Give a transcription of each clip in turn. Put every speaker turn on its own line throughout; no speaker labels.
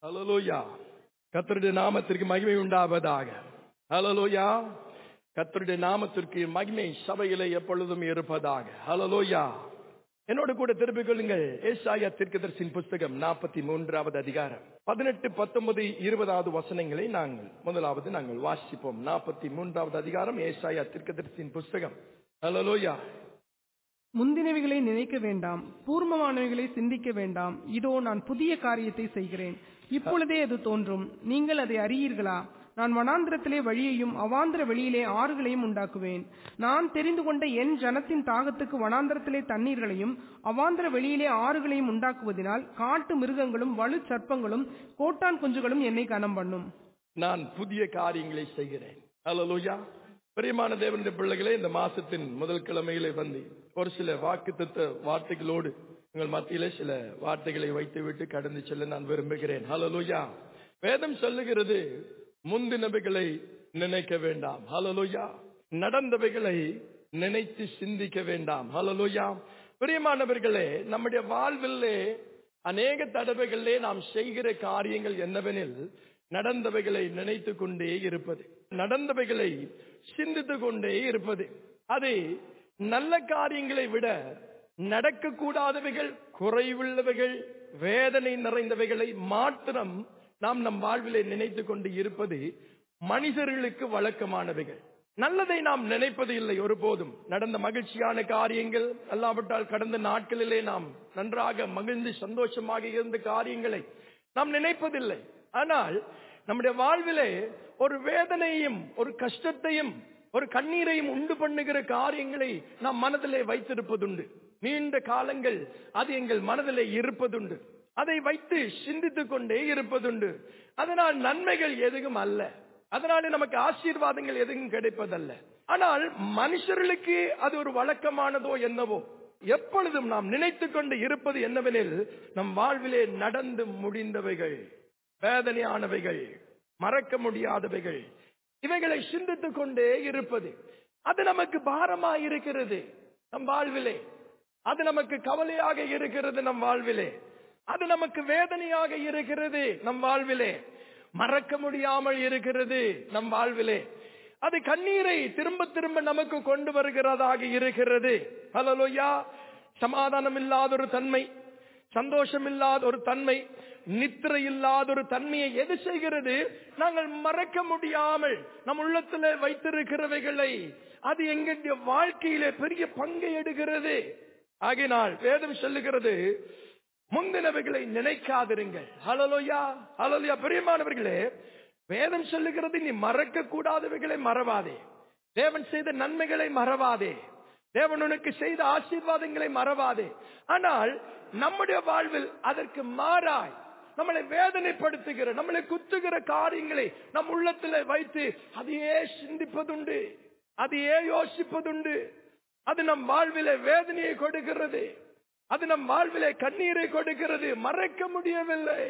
ஹalleluya கர்த்தருடைய நாமத்திற்கு மகிமை உண்டாவதாக ஹalleluya கர்த்தருடைய நாமத்திற்கு மகிமை சபையிலே எப்பொழுதும் இருப்பதாக ஹalleluya என்னோடு கூட திருப்பிக் கொள்ளுங்கள் ஏசாயா தீர்க்கதரிசியின் புஸ்தகம் நாற்பத்தி மூன்றாவது அதிகாரம் பதினெட்டு பத்தொன்பது இருபதாவது வசனங்களை நாங்கள் முதலாவது நாங்கள் வாசிப்போம் நாற்பத்தி மூன்றாவது அதிகாரம் ஏசாயா தீர்க்கதரிசியின் புஸ்தகம் ஹalleluya
முந்தினவைகளை நினைக்க வேண்டாம் பூர்வமானவைகளை சிந்திக்க வேண்டாம் இதோ நான் புதிய காரியத்தை செய்கிறேன் இப்பொழுதே அது தோன்றும் நீங்கள் அதை அறியீர்களா நான் வனாந்திரத்திலே வழியையும் அவாந்திர வெளியிலே ஆறுகளையும் உண்டாக்குவேன் நான் தெரிந்து கொண்ட என் ஜனத்தின் தாகத்துக்கு வனாந்திரத்திலே தண்ணீர்களையும் அவாந்திர வெளியிலே ஆறுகளையும் உண்டாக்குவதினால் காட்டு மிருகங்களும் வலு சர்ப்பங்களும் கோட்டான் குஞ்சுகளும் என்னை கனம் பண்ணும்
நான் புதிய காரியங்களை செய்கிறேன் ஹalleluya பிரியமான தேவனுடைய பிள்ளைகளே இந்த மாசத்தின் முதல் கிழமையிலே வந்து ஒரு சில வாக்குத்தத்த வார்த்தைகளோடு உங்கள் மத்தியிலே சில வார்த்தைகளை வைத்துவிட்டு கடந்து செல்ல நான் விரும்புகிறேன் ஹalleluya வேதம் சொல்லுகிறது முந்தினவைகளை நினைக்க வேண்டாம் ஹalleluya நடந்தவைகளை நினைத்து சிந்திக்க வேண்டாம் ஹalleluya பிரியமானவர்களே நம்முடைய வாழ்விலே அநேக தடவைகளிலே நாம் செய்கிற காரியங்கள் என்னவெனில் நடந்தவைகளை நினைத்து கொண்டே இருப்பது நடந்தவைகளை சிந்தித்து கொண்டே இருப்பது அது நல்ல காரியங்களை விட நடக்கக்கூடாதவைகள் குறைவுள்ளவைகள் வேதனை நிறைந்தவைகளை மாத்திரம் நாம் நம் வாழ்விலே நினைத்து கொண்டு இருப்பது மனிதர்களுக்கு வழக்கமானவைகள் நல்லதை நாம் நினைப்பது இல்லை ஒருபோதும் நடந்த மகிழ்ச்சியான காரியங்கள் அல்லாவிட்டால் கடந்த நாட்களிலே நாம் நன்றாக மகிழ்ந்து சந்தோஷமாக இருந்த காரியங்களை நாம் நினைப்பதில்லை ஆனால் நம்முடைய வாழ்விலே ஒரு வேதனையும் ஒரு கஷ்டத்தையும் ஒரு கண்ணீரையும் உண்டு பண்ணுகிற காரியங்களை நாம் மனதிலே வைத்திருப்பதுண்டு நீண்ட காலங்கள் அது எங்கள் மனதிலே இருப்பதுண்டு அதை வைத்து சிந்தித்துக் கொண்டே இருப்பதுண்டு அதனால் நன்மைகள் எதுவும் அல்ல அதனால நமக்கு ஆசீர்வாதங்கள் எதுவும் கிடைப்பதல்ல ஆனால் மனுஷர்களுக்கு அது ஒரு வழக்கமானதோ என்னவோ எப்பொழுதும் நாம் நினைத்துக் கொண்டு இருப்பது என்னவெனில் நம் வாழ்விலே நடந்து முடிந்தவைகள் வேதனையானவைகள் மறக்க முடியாதவைகள் இவைகளை சிந்தித்துக் கொண்டே இருப்பது அது நமக்கு பாரமாக இருக்கிறது நம் வாழ்விலே அது நமக்கு கவலையாக இருக்கிறது நம் வாழ்விலே அது நமக்கு வேதனையாக இருக்கிறது நம் வாழ்விலே மறக்க முடியாமல் இருக்கிறது நம் வாழ்விலே அது கண்ணீரை திரும்ப திரும்ப நமக்கு கொண்டு வருகிறதாக இருக்கிறது ஹலலோயா சமாதானம் இல்லாத ஒரு தன்மை சந்தோஷம் இல்லாத ஒரு தன்மை நித்திரை இல்லாத ஒரு தன்மையை எது செய்கிறது நாங்கள் மறக்க முடியாமல் நம் உள்ளத்தில் வைத்திருக்கிறவைகளை அது எங்களுடைய வாழ்க்கையிலே பெரிய பங்கை எடுக்கிறது ஆகினால் வேதம் சொல்லுகிறது முந்தினவைகளை நினைக்காதிருங்கள் ஹலலோயா ஹலலோயா பிரியமானவர்களே வேதம் சொல்லுகிறது நீ மறக்க கூடாதவைகளை மறவாதே தேவன் செய்த நன்மைகளை மறவாதே தேவன் உனக்கு செய்த ஆசீர்வாதங்களை மறவாதே ஆனால் நம்முடைய வாழ்வில் அதற்கு மாறாய் நம்மளை வேதனைப்படுத்துகிற நம்மளை குத்துகிற காரியங்களை நம் உள்ளத்தில் வைத்து அதையே சிந்திப்பதுண்டு அதையே யோசிப்பதுண்டு அது நம் வாழ்வில வேதனையை கொடுக்கிறது அது நம் வாழ்விலே கண்ணீரை கொடுக்கிறது மறைக்க முடியவில்லை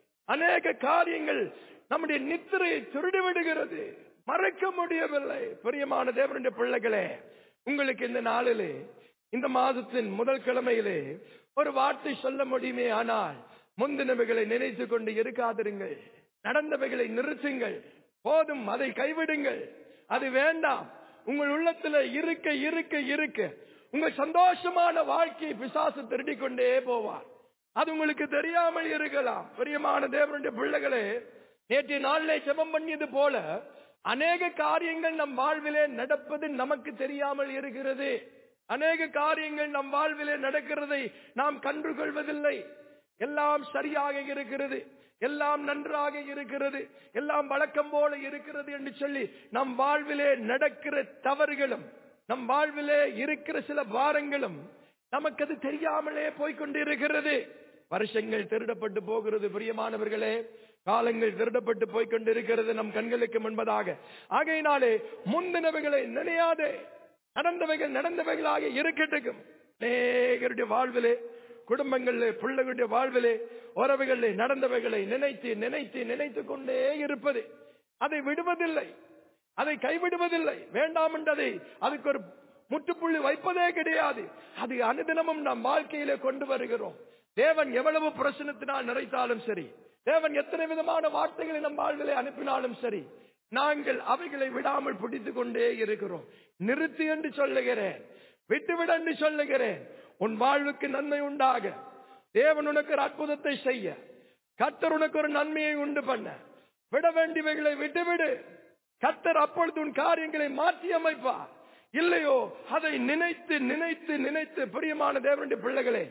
அநேக காரியங்கள் நம்முடைய நித்திரையை திருடி விடுகிறது மறைக்க முடியவில்லை பிரியமான தேவனுடைய பிள்ளைகளே உங்களுக்கு இந்த நாளிலே இந்த மாதத்தின் முதல் கிழமையிலே ஒரு வார்த்தை சொல்ல முடியுமே ஆனால் முந்தினவைகளை நினைத்து கொண்டு இருக்காதிருங்கள் நடந்தவைகளை நிறுத்துங்கள் போதும் அதை கைவிடுங்கள் அது வேண்டாம் உங்கள் உள்ளத்துல இருக்க இருக்க இருக்க உங்க சந்தோஷமான வாழ்க்கையை பிசாசு திருடி கொண்டே போவார் அது உங்களுக்கு தெரியாமல் இருக்கலாம் பிரியமான தேவனுடைய பிள்ளைகளே நேற்றைய நாளிலே ஜெபம் பண்ணியது போல அநேக காரியங்கள் நம் வாழ்விலே நடப்பது நமக்கு தெரியாமல் இருக்கிறது அநேக காரியங்கள் நம் வாழ்விலே நடக்கிறதை நாம் கண்டு கொள்வதில்லை எல்லாம் சரியாக இருக்கிறது எல்லாம் நன்றாக இருக்கிறது எல்லாம் வழக்கம் போல இருக்கிறது என்று சொல்லி நம் வாழ்விலே நடக்கிற தவறுகளும் நம் வாழ்விலே இருக்கிற சில பாரங்களும் நமக்கு அது தெரியாமலே போய்கொண்டிருக்கிறது வருஷங்கள் திருடப்பட்டு போகிறது பிரியமானவர்களே காலங்கள் திருடப்பட்டு போய்கொண்டிருக்கிறது நம் கண்களுக்கு முன்பதாக ஆகையினாலே முந்தினவைகளை நினையாதே நடந்தவைகள் நடந்தவைகளாக இருக்கட்டும் அநேகருடைய வாழ்விலே குடும்பங்களிலே பிள்ளைகளுடைய வாழ்விலே உறவுகளிலே நடந்தவைகளை நினைத்து நினைத்து நினைத்து கொண்டே இருப்பது அதை விடுவதில்லை அதை கைவிடுவதில்லை வேண்டாம் என்றதை அதுக்கு ஒரு முற்றுப்புள்ளி வைப்பதே கிடையாது அது அனுதினமும் நம் வாழ்க்கையிலே கொண்டு வருகிறோம் தேவன் எவ்வளவு பிரச்சனத்தினால் நிறைத்தாலும் சரி தேவன் எத்தனை விதமான வார்த்தைகளை நம் வாழ்விலே அனுப்பினாலும் சரி நாங்கள் அவைகளை விடாமல் பிடித்துக் கொண்டே இருக்கிறோம் நிறுத்து என்று சொல்லுகிறேன் விட்டுவிட என்று சொல்லுகிறேன் உன் வாழ்வுக்கு நன்மை உண்டாக தேவன் உனக்கு ஒரு அற்புதத்தை செய்ய கர்த்தர் உனக்கு ஒரு நன்மையை உண்டு பண்ண விட வேண்டியவைகளை விட்டுவிடு கர்த்தர் அப்பொழுது உன் காரியங்களை மாற்றி அமைப்பார் இல்லையோ அதை நினைத்து நினைத்து நினைத்து பிரியமான தேவனுடைய பிள்ளைகளே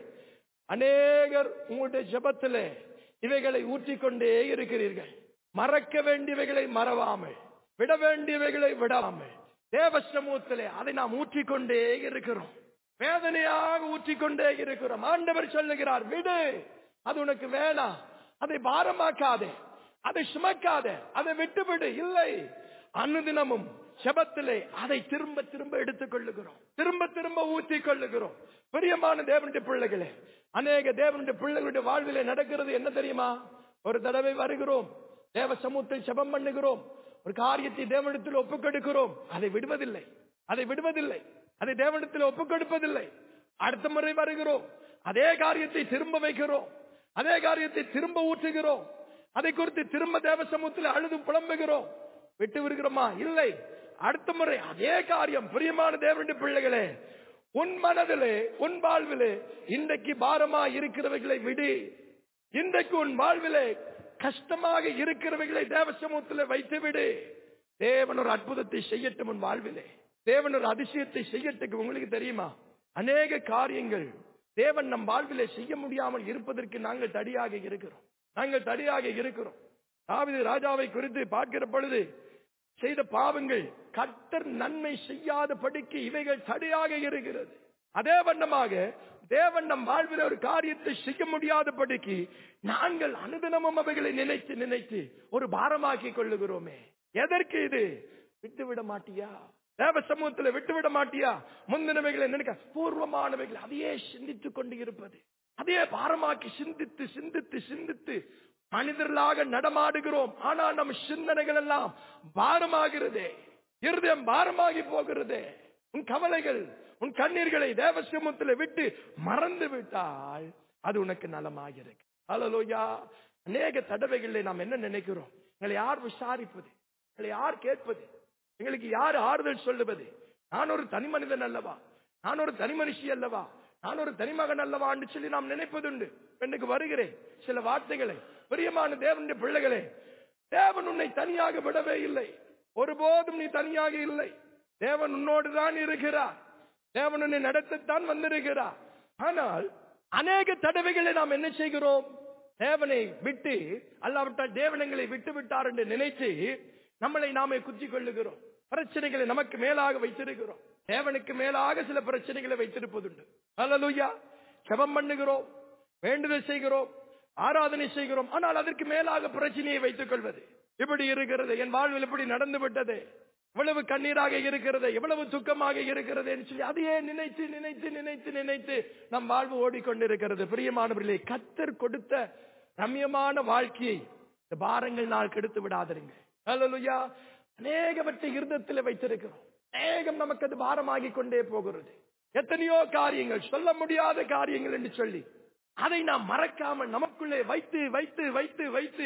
அநேகர் உங்களுடைய ஜெபத்திலே இவைகளை ஊற்றிக்கொண்டே இருக்கிறீர்கள் மறக்க வேண்டியவைகளை மறவாமல் விட வேண்டியவைகளை விடாமல் தேவ சமூகத்திலே அதை நாம் ஊற்றிக்கொண்டே இருக்கிறோம் வேதனையாக ஊற்றிக்கொண்டே இருக்கிறோம் ஆண்டவர் சொல்லுகிறார் விடு அது உனக்கு வேணாம் அதை பாரமாக்காதே அதை சுமக்காதே அதை விட்டுவிடு இல்லை அனுதினமும் செபத்திலே அதை திரும்ப திரும்ப எடுத்துக் கொள்ளுகிறோம் திரும்ப திரும்ப ஊற்றிக் கொள்ளுகிறோம் பிரியமான தேவனுடைய பிள்ளைகளே அநேக தேவனுடைய பிள்ளைகளுடைய வாழ்விலே நடக்கிறது என்ன தெரியுமா ஒரு தடவை வருகிறோம் தேவ சமூகத்தில் செபம் பண்ணுகிறோம் ஒரு காரியத்தை தேவனிடத்தில் ஒப்புக்கொடுக்கிறோம் அதை விடுவதில்லை அதை விடுவதில்லை அதை தேவனிடத்தில் ஒப்புக்கொடுப்பதில்லை அடுத்த முறை வருகிறோம் அதே காரியத்தை திரும்ப வைக்கிறோம் அதே காரியத்தை திரும்ப ஊற்றுகிறோம் அதை குறித்து திரும்ப தேவ சமூகத்தில் அழுது புலம்புகிறோம் விட்டு விடுகிறோமா இல்லை அடுத்த முறை அதே காரியம் பிரியமான தேவனுடைய பிள்ளைகளே உன் மனதிலே உன் வாழ்விலே இன்றைக்கு பாரமா இருக்கிறவைகளை விடு இன்றைக்கு உன் வாழ்விலே கஷ்டமாக இருக்கிறவைகளை தேவ சமூகத்தில் வைத்து விடு தேவன் ஒரு அற்புதத்தை செய்யட்டும் உன் வாழ்விலே தேவன் ஒரு அதிசயத்தை செய்யட்டுக்கு உங்களுக்கு தெரியுமா அநேக காரியங்கள் தேவன் நம் வாழ்விலே செய்ய முடியாமல் இருப்பதற்கு நாங்கள் தடியாக இருக்கிறோம் நாங்கள் தடியாக இருக்கிறோம் தாவீது ராஜாவை குறித்து பார்க்கிற பொழுது செய்த பாவங்கள் கர்த்தர் நன்மை செய்யாத படிக்கு இவைகள் தடையாக இருக்கிறது அதே வண்ணமாக தேவன் நம் வாழ்வில் ஒரு காரியத்தை செய்ய முடியாத படிக்கு நாங்கள் அனுதினமும் அவைகளை நினைத்து நினைத்து ஒரு பாரமாக்கி கொள்ளுகிறோமே எதற்கு இது விட்டு விட மாட்டியா தேவ சமூகத்தில் விட்டு விட மாட்டியா முந்தினவைகளை நினைக்க பூர்வமானவைகளை அதையே சிந்தித்துக் கொண்டு இருப்பது அதையே பாரமாக்கி சிந்தித்து சிந்தித்து சிந்தித்து மனிதர்களாக நடமாடுகிறோம் ஆனால் நம் சிந்தனைகள் எல்லாம் பாரமாகிறதே இருதயம் பாரமாகி போகிறதே உன் கவலைகள் உன் கண்ணீர்களை தேவ சமூகத்தில் விட்டு மறந்து விட்டால் அது உனக்கு நலமாகிறது அலலோயா அநேக தடவைகளில் நாம் என்ன நினைக்கிறோம் எங்களை யார் விசாரிப்பது எங்களை யார் கேட்பது எங்களுக்கு யார் ஆறுதல் சொல்லுவது நான் ஒரு தனி மனிதன் அல்லவா நான் ஒரு தனி மனுஷி அல்லவா நான் ஒரு தனிமகன் அல்லவா என்று சொல்லி நாம் நினைப்பதுண்டு பெண்ணுக்கு வருகிறேன் சில வார்த்தைகளை பிரியமான தேவனுடைய பிள்ளைகளே தேவன் உன்னை தனியாக விடவே இல்லை ஒருபோதும் நீ தனியாக இல்லை தேவன் உன்னோடு தான் இருக்கிறார் தேவன் உன்னை நடத்தத்தான் வந்திருக்கிறார் ஆனால் அநேக தடவைகளை நாம் என்ன செய்கிறோம் தேவனை விட்டு அல்லாவிட்டால் தேவனங்களை விட்டு விட்டார் என்று நினைத்து நம்மளை நாமே குத்திக் கொள்ளுகிறோம் பிரச்சனைகளை நமக்கு மேலாக வைத்திருக்கிறோம் தேவனுக்கு மேலாக சில பிரச்சனைகளை வைத்திருப்பதுண்டு அல்லலுயா செபம் பண்ணுகிறோம் வேண்டுதல் செய்கிறோம் ஆராதனை செய்கிறோம் ஆனால் அதற்கு மேலாக பிரச்சனையை வைத்துக் கொள்வது இப்படி இருக்கிறது என் வாழ்வில் இப்படி நடந்து விட்டது எவ்வளவு கண்ணீராக இருக்கிறது எவ்வளவு துக்கமாக இருக்கிறது என்று சொல்லி அதையே நினைத்து நினைத்து நினைத்து நினைத்து நம் வாழ்வு ஓடிக்கொண்டிருக்கிறது பிரியமானவர்களே கத்தர் கொடுத்த ரம்யமான வாழ்க்கையை இந்த பாரங்கள் நாள் கெடுத்து விடாதிருங்க அல்லலுயா அநேகவற்றை இருதத்தில் வைத்திருக்கிறோம் அநேகம் நமக்கு அது பாரமாகி கொண்டே போகிறது எத்தனையோ காரியங்கள் சொல்ல முடியாத காரியங்கள் என்று சொல்லி அதை நாம் மறக்காமல் நமக்குள்ளே வைத்து வைத்து வைத்து வைத்து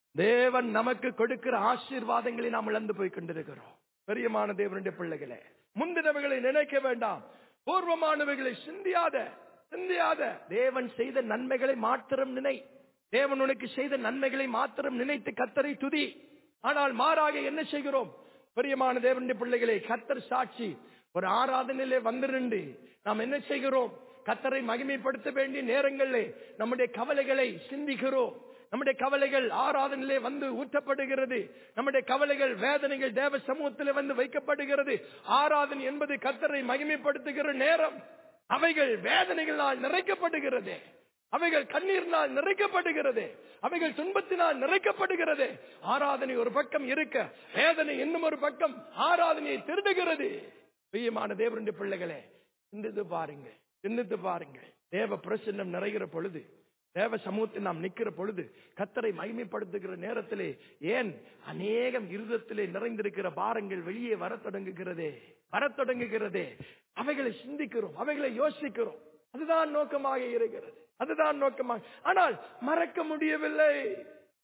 தேவன் நமக்கு கொடுக்கிற ஆசீர்வாதங்களை நாம் இழந்து போய் கொண்டிருக்கிறோம் பெரியமான தேவனுடைய பிள்ளைகளே முந்தினவைகளை நினைக்க வேண்டாம் பூர்வமானவைகளை சிந்தியாத சிந்தியாத தேவன் செய்த நன்மைகளை மாத்திரம் நினை தேவன் உனக்கு செய்த நன்மைகளை மாத்திரம் நினைத்து கத்தரை துதி ஆனால் மாறாக என்ன செய்கிறோம் பெரியமான தேவனுடைய பிள்ளைகளை கத்தர் சாட்சி ஒரு ஆராதனையிலே வந்திருந்து நாம் என்ன செய்கிறோம் கத்தரை மகிமைப்படுத்த வேண்டிய நேரங்களிலே நம்முடைய கவலைகளை சிந்திக்கிறோம் நம்முடைய கவலைகள் ஆராதனையிலே வந்து ஊற்றப்படுகிறது நம்முடைய கவலைகள் வேதனைகள் தேவ சமூகத்திலே வந்து வைக்கப்படுகிறது ஆராதனை என்பது கத்தரை மகிமைப்படுத்துகிற நேரம் அவைகள் வேதனைகளால் நிறைக்கப்படுகிறது அவைகள் கண்ணீரினால் நிறைக்கப்படுகிறது அவைகள் துன்பத்தினால் நிறைக்கப்படுகிறது ஆராதனை ஒரு பக்கம் இருக்க வேதனை இன்னும் ஒரு பக்கம் ஆராதனையை திருடுகிறது பிரியமான தேவனுடைய பிள்ளைகளே சிந்தித்து பாருங்க சிந்தித்து பாருங்க தேவ பிரசன்னம் நிறைகிற பொழுது தேவ சமூகத்தில் நாம் நிற்கிற பொழுது கத்தரை மகிமைப்படுத்துகிற நேரத்திலே ஏன் அநேகம் இருதத்திலே நிறைந்திருக்கிற பாரங்கள் வெளியே வரத் தொடங்குகிறதே வரத் தொடங்குகிறதே அவைகளை சிந்திக்கிறோம் அவைகளை யோசிக்கிறோம் அதுதான் நோக்கமாக இருக்கிறது அதுதான் நோக்கமாக ஆனால் மறக்க முடியவில்லை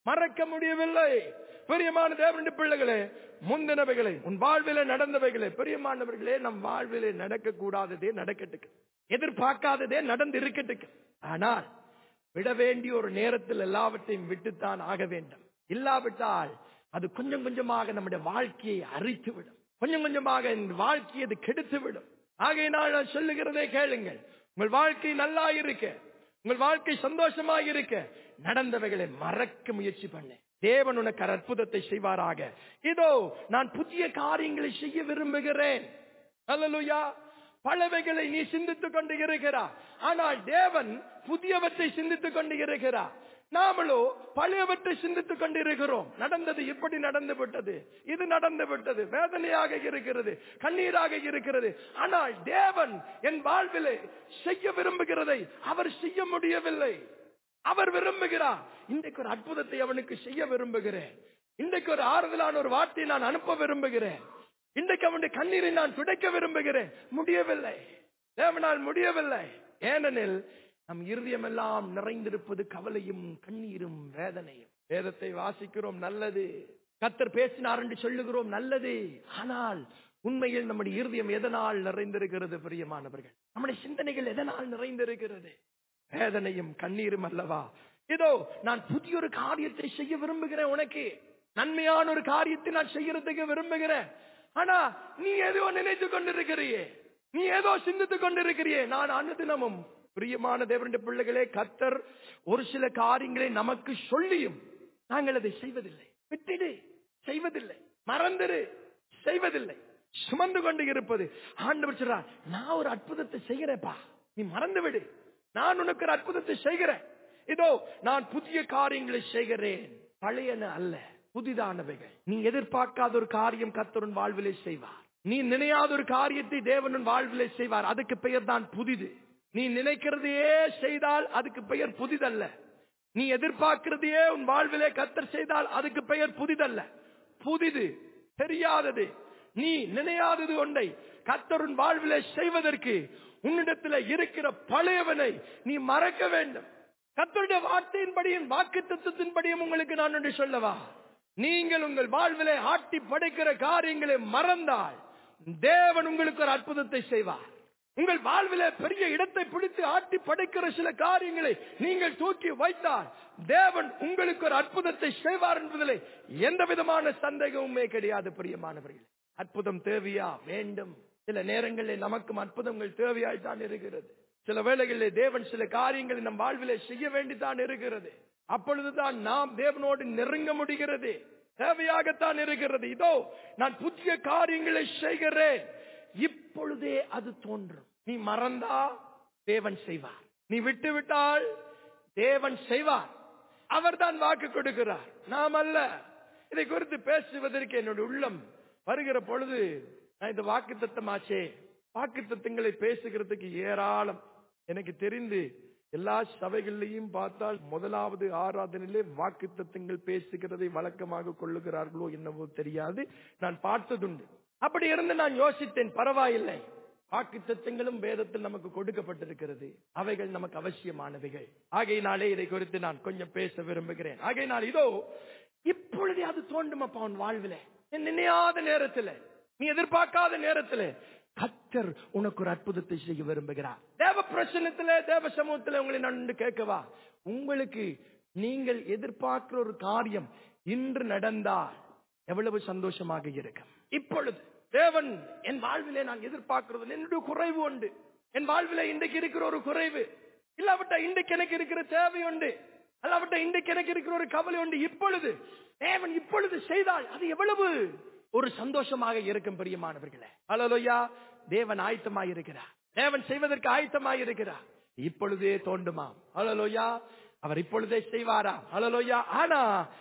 மறக்க முடியவில்லை பிரியமான தேவனுடைய பிள்ளைகளே முந்தினவைகளை உன் வாழ்விலே நடந்தவைகளை பிரியமானவர்களே நம் வாழ்விலே நடக்க கூடாததே நடக்கட்டுக்கு எதிர்பார்க்காததே நடந்து இருக்கட்டுக்கு ஆனால் விட வேண்டிய ஒரு நேரத்தில் எல்லாவற்றையும் விட்டுத்தான் ஆக வேண்டும் இல்லாவிட்டால் அது கொஞ்சம் கொஞ்சமாக நம்முடைய வாழ்க்கையை அரித்து விடும் கொஞ்சம் கொஞ்சமாக இந்த வாழ்க்கையை அது கெடுத்து விடும் ஆகையினால் நான் சொல்லுகிறதே கேளுங்கள் உங்கள் வாழ்க்கை நல்லா இருக்க உங்கள் வாழ்க்கை சந்தோஷமா இருக்க நடந்தவைகளை மறக்க முயற்சி பண்ணேன் தேவன் உனக்கு ஒரு அற்புதத்தை செய்வாராக இதோ நான் புதிய காரியங்களை செய்ய விரும்புகிறேன் அல்லலுயா பலவைகளை நீ சிந்தித்துக் கொண்டு இருக்கிறார் ஆனால் தேவன் புதியவற்றை சிந்தித்துக் கொண்டு இருக்கிறார் நாமளோ பழையவற்றை சிந்தித்துக் கொண்டிருக்கிறோம் நடந்தது இப்படி நடந்து விட்டது இது நடந்து விட்டது வேதனையாக இருக்கிறது கண்ணீராக இருக்கிறது ஆனால் தேவன் என் வாழ்விலே செய்ய விரும்புகிறதை அவர் செய்ய முடியவில்லை அவர் விரும்புகிறார் இன்றைக்கு ஒரு அற்புதத்தை அவனுக்கு செய்ய விரும்புகிறேன் இன்றைக்கு ஒரு ஆறுதலான ஒரு வார்த்தையை நான் அனுப்ப விரும்புகிறேன் இன்றைக்கு அவனுடைய கண்ணீரை நான் துடைக்க விரும்புகிறேன் முடியவில்லை தேவனால் முடியவில்லை ஏனெனில் நம் இருதயம் எல்லாம் நிறைந்திருப்பது கவலையும் கண்ணீரும் வேதனையும் வேதத்தை வாசிக்கிறோம் நல்லது கத்தர் பேசினார் என்று சொல்லுகிறோம் நல்லது ஆனால் உண்மையில் நம்முடைய இருதயம் எதனால் நிறைந்திருக்கிறது பிரியமானவர்கள் நம்முடைய சிந்தனைகள் எதனால் நிறைந்திருக்கிறது வேதனையும் கண்ணீரும் அல்லவா இதோ நான் புதிய ஒரு காரியத்தை செய்ய விரும்புகிறேன் உனக்கு நன்மையான ஒரு காரியத்தை நான் செய்யறதுக்கு விரும்புகிறேன் ஆனா நீ ஏதோ நினைத்து கொண்டிருக்கிறியே நீ ஏதோ சிந்தித்துக் கொண்டிருக்கிறியே நான் அனுதினமும் பிரியமான தேவனுடைய பிள்ளைகளே கத்தர் ஒரு சில காரியங்களை நமக்கு சொல்லியும் நாங்கள் அதை செய்வதில்லை விட்டுடு செய்வதில்லை மறந்துரு செய்வதில்லை சுமந்து கொண்டு இருப்பது ஆண்டவர் சொல்றார் நான் ஒரு அற்புதத்தை செய்கிறேப்பா நீ மறந்து விடு நான் உனக்கு ஒரு அற்புதத்தை செய்கிறேன் இதோ நான் புதிய காரியங்களை செய்கிறேன் பழையன அல்ல புதிதானவைகள் நீ எதிர்பார்க்காத ஒரு காரியம் கத்தருன் வாழ்விலே செய்வார் நீ நினையாத ஒரு காரியத்தை தேவனுன் வாழ்விலே செய்வார் அதுக்கு பெயர் தான் புதிது நீ நினைக்கிறதையே செய்தால் அதுக்கு பெயர் புதிதல்ல நீ எதிர்பார்க்கிறதையே உன் வாழ்விலே கத்தர் செய்தால் அதுக்கு பெயர் புதிதல்ல புதிது தெரியாதது நீ நினையாதது ஒன்றை கத்தருன் வாழ்விலே செய்வதற்கு உன்னிடத்தில் இருக்கிற பழையவனை நீ மறக்க வேண்டும் கத்தருடைய வார்த்தையின்படியும் வாக்கு தத்துவத்தின்படியும் உங்களுக்கு நான் ஒன்று சொல்லவா நீங்கள் உங்கள் வாழ்விலே ஆட்டி படைக்கிற காரியங்களை மறந்தால் தேவன் உங்களுக்கு ஒரு அற்புதத்தை செய்வார் உங்கள் வாழ்விலே பெரிய இடத்தை பிடித்து ஆட்டி படைக்கிற சில காரியங்களை நீங்கள் தூக்கி வைத்தால் தேவன் உங்களுக்கு ஒரு அற்புதத்தை செய்வார் என்பதிலே எந்த விதமான சந்தேகமுமே கிடையாது பிரியமானவர்களே அற்புதம் தேவையா வேண்டும் சில நேரங்களில் நமக்கும் அற்புதங்கள் தேவையாய்த்தான் இருக்கிறது சில வேளைகளில் தேவன் சில காரியங்களை நம் வாழ்விலே செய்ய வேண்டித்தான் இருக்கிறது அப்பொழுதுதான் நாம் தேவனோடு நெருங்க முடிகிறது தேவையாகத்தான் இருக்கிறது இதோ நான் புதிய காரியங்களை செய்கிறேன் இப்பொழுதே அது தோன்றும் நீ மறந்தா தேவன் செய்வார் நீ விட்டு விட்டால் தேவன் செய்வார் அவர்தான் வாக்கு கொடுக்கிறார் நாம் அல்ல இதை குறித்து பேசுவதற்கு என்னுடைய உள்ளம் வருகிற பொழுது நான் இந்த வாக்கு தத்தமாச்சே வாக்கு தத்தங்களை பேசுகிறதுக்கு ஏராளம் எனக்கு தெரிந்து எல்லா சபைகளிலையும் பார்த்தால் முதலாவது ஆராதனையிலே வாக்கு தத்தங்கள் பேசுகிறதை வழக்கமாக கொள்ளுகிறார்களோ என்னவோ தெரியாது நான் பார்த்ததுண்டு அப்படி இருந்து நான் யோசித்தேன் பரவாயில்லை வாக்கு தத்தங்களும் வேதத்தில் நமக்கு கொடுக்கப்பட்டிருக்கிறது அவைகள் நமக்கு அவசியமானவைகள் ஆகையினாலே இதை குறித்து நான் கொஞ்சம் பேச விரும்புகிறேன் ஆகையினால் இதோ இப்பொழுதே அது தோண்டும் அப்பா உன் வாழ்வில நினையாத நேரத்துல நீ எதிர்பார்க்காத நேரத்துல கத்தர் உனக்கு ஒரு அற்புதத்தை செய்ய விரும்புகிறார் தேவ பிரச்சனத்துல தேவ சமூகத்துல உங்களை நான் ஒன்று கேட்கவா உங்களுக்கு நீங்கள் எதிர்பார்க்கிற ஒரு காரியம் இன்று நடந்தால் எவ்வளவு சந்தோஷமாக இருக்கும் இப்பொழுது தேவன் என் வாழ்விலே நான் எதிர்பார்க்கிறது என்னுடைய குறைவு உண்டு என் வாழ்விலே இன்றைக்கு இருக்கிற ஒரு குறைவு இல்லாவிட்டா இன்றைக்கு எனக்கு இருக்கிற தேவை உண்டு அல்லாவிட்டா இன்றைக்கு எனக்கு இருக்கிற ஒரு கவலை உண்டு இப்பொழுது தேவன் இப்பொழுது செய்தால் அது எவ்வளவு ஒரு சந்தோஷமாக இருக்கும் பிரியமானவர்களே அலலோயா தேவன் ஆயத்தமாய் இருக்கிறார் தேவன் செய்வதற்கு ஆயத்தமாய் இருக்கிறார் இப்பொழுதே தோண்டுமாம் அலலோயா அவர் இப்பொழுதே செய்வாரா அலலோயா ஆனா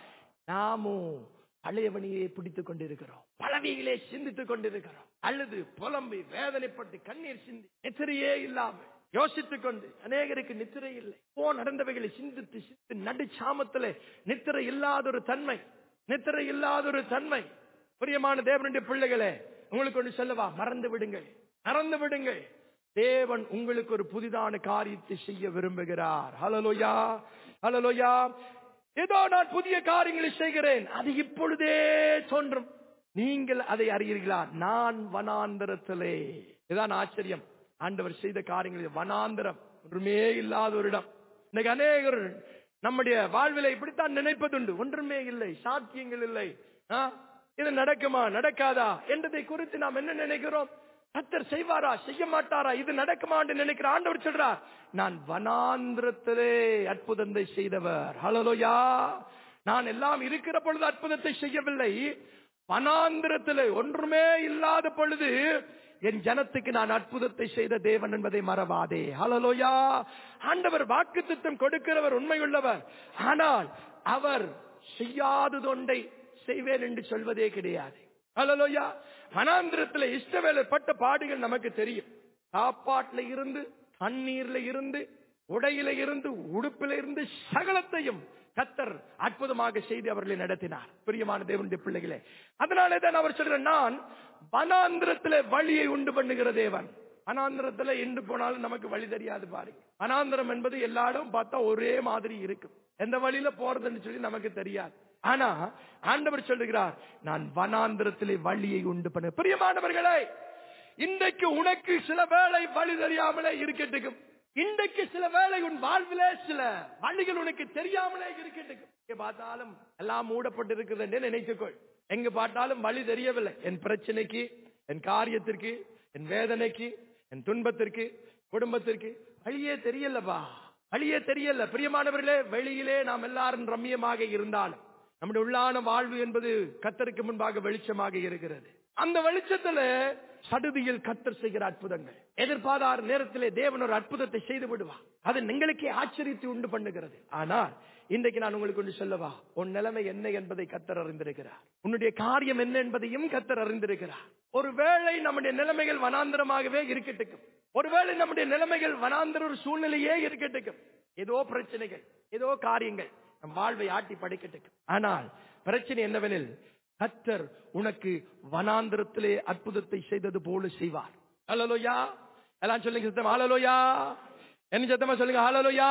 நாமும் பழையவனையே பிடித்துக் கொண்டிருக்கிறோம் பழவியிலே சிந்தித்துக் கொண்டிருக்கிறோம் அல்லது புலம்பி வேதனைப்பட்டு கண்ணீர் சிந்தி நித்திரையே இல்லாம யோசித்துக் கொண்டு அநேகருக்கு நித்திரை இல்லை போ நடந்தவைகளை சிந்தித்து சிந்து நடு சாமத்திலே நித்திரை இல்லாத ஒரு தன்மை நித்திரை இல்லாத ஒரு தன்மை பிரியமான தேவனுடைய பிள்ளைகளே உங்களுக்கு ஒன்று சொல்லவா மறந்து விடுங்கள் மறந்து விடுங்கள் தேவன் உங்களுக்கு ஒரு புதிதான காரியத்தை செய்ய விரும்புகிறார் ஹலலோயா ஹலலோயா ஏதோ நான் புதிய காரியங்களை செய்கிறேன் அது இப்பொழுதே தோன்றும் நீங்கள் அதை அறியீர்களா நான் வனாந்தரத்திலே இதுதான் ஆச்சரியம் ஆண்டவர் செய்த காரியங்கள் வனாந்தரம் ஒன்றுமே இல்லாத ஒரு இடம் இன்னைக்கு அநேகர் நம்முடைய வாழ்விலை இப்படித்தான் நினைப்பதுண்டு ஒன்றுமே இல்லை சாத்தியங்கள் இல்லை ஆ? இது நடக்குமா நடக்காதா என்றதை குறித்து நாம் என்ன நினைக்கிறோம் கத்தர் செய்வாரா செய்ய மாட்டாரா இது நடக்குமா என்று நினைக்கிற ஆண்டவர் சொல்றார் நான் வனாந்திரத்திலே அற்புதத்தை செய்தவர் ஹலலோயா நான் எல்லாம் இருக்கிற பொழுது அற்புதத்தை செய்யவில்லை வனாந்திரத்திலே ஒன்றுமே இல்லாத பொழுது என் ஜனத்துக்கு நான் அற்புதத்தை செய்த தேவன் என்பதை மறவாதே ஹலலோயா ஆண்டவர் வாக்குத்தத்தம் கொடுக்கிறவர் உண்மையுள்ளவர் ஆனால் அவர் செய்யாததொன்றை செய்வேன் என்று சொல்வதே கிடையாது ஹலலோயா வனாந்திரத்தில் இஷ்டவேலர் பட்ட பாடுகள் நமக்கு தெரியும் சாப்பாட்டுல இருந்து தண்ணீர்ல இருந்து உடையில இருந்து உடுப்பில இருந்து சகலத்தையும் கத்தர் அற்புதமாக செய்து அவர்களை நடத்தினார் பிரியமான தேவனுடைய பிள்ளைகளே அதனாலே தான் அவர் சொல்ற நான் வனாந்திரத்திலே வழியை உண்டு பண்ணுகிற தேவன் வனாந்திரத்துல எண்டு போனாலும் நமக்கு வழி தெரியாது பாருங்க வனாந்திரம் என்பது எல்லா இடம் பார்த்தா ஒரே மாதிரி இருக்கும் எந்த வழியில போறதுன்னு சொல்லி நமக்கு தெரியாது ஆனா ஆண்டவர் சொல்லுகிறார் நான் வனாந்திரத்திலே வழியை உண்டு பண்ண பிரியமானவர்களே இன்றைக்கு உனக்கு சில வேளை வழி தெரியாமலே இருக்கட்டும் இன்றைக்கு சில வேளை உன் வாழ்விலே சில வழிகள் உனக்கு தெரியாமலே இருக்கட்டும் எங்க பார்த்தாலும் எல்லாம் மூடப்பட்டிருக்கிறது என்று நினைத்துக்கொள் எங்க பார்த்தாலும் வழி தெரியவில்லை என் பிரச்சனைக்கு என் காரியத்திற்கு என் வேதனைக்கு என் துன்பத்திற்கு குடும்பத்திற்கு வழியே தெரியலப்பா வழியே தெரியல பிரியமானவர்களே வெளியிலே நாம் எல்லாரும் ரம்மியமாக இருந்தாலும் நம்முடைய உள்ளான வாழ்வு என்பது கத்தருக்கு முன்பாக வெளிச்சமாக இருக்கிறது அந்த வெளிச்சத்துல சடுதியில் கத்தர் செய்கிற அற்புதங்கள் எதிர்பாராத நேரத்திலே தேவன் ஒரு அற்புதத்தை செய்து விடுவார் அது நீங்களுக்கே ஆச்சரியத்தை உண்டு பண்ணுகிறது ஆனால் இன்றைக்கு நான் உங்களுக்கு ஒன்று சொல்லவா உன் நிலைமை என்ன என்பதை கத்தர் அறிந்திருக்கிறார் உன்னுடைய காரியம் என்ன என்பதையும் கத்தர் அறிந்திருக்கிறார் ஒருவேளை நம்முடைய நிலைமைகள் வனாந்திரமாகவே இருக்கட்டும் ஒருவேளை நம்முடைய நிலைமைகள் வனாந்திர ஒரு சூழ்நிலையே இருக்கட்டும் ஏதோ பிரச்சனைகள் ஏதோ காரியங்கள் நம் வாழ்வை ஆட்டி படைக்கட்டும் ஆனால் பிரச்சனை என்னவெனில் கத்தர் உனக்கு வனாந்திரத்திலே அற்புதத்தை செய்தது போல செய்வார் ஹலலோயா எல்லாம் சொல்லுங்க சத்தம் ஹலலோயா என்ன சத்தமா சொல்லுங்க ஹலலோயா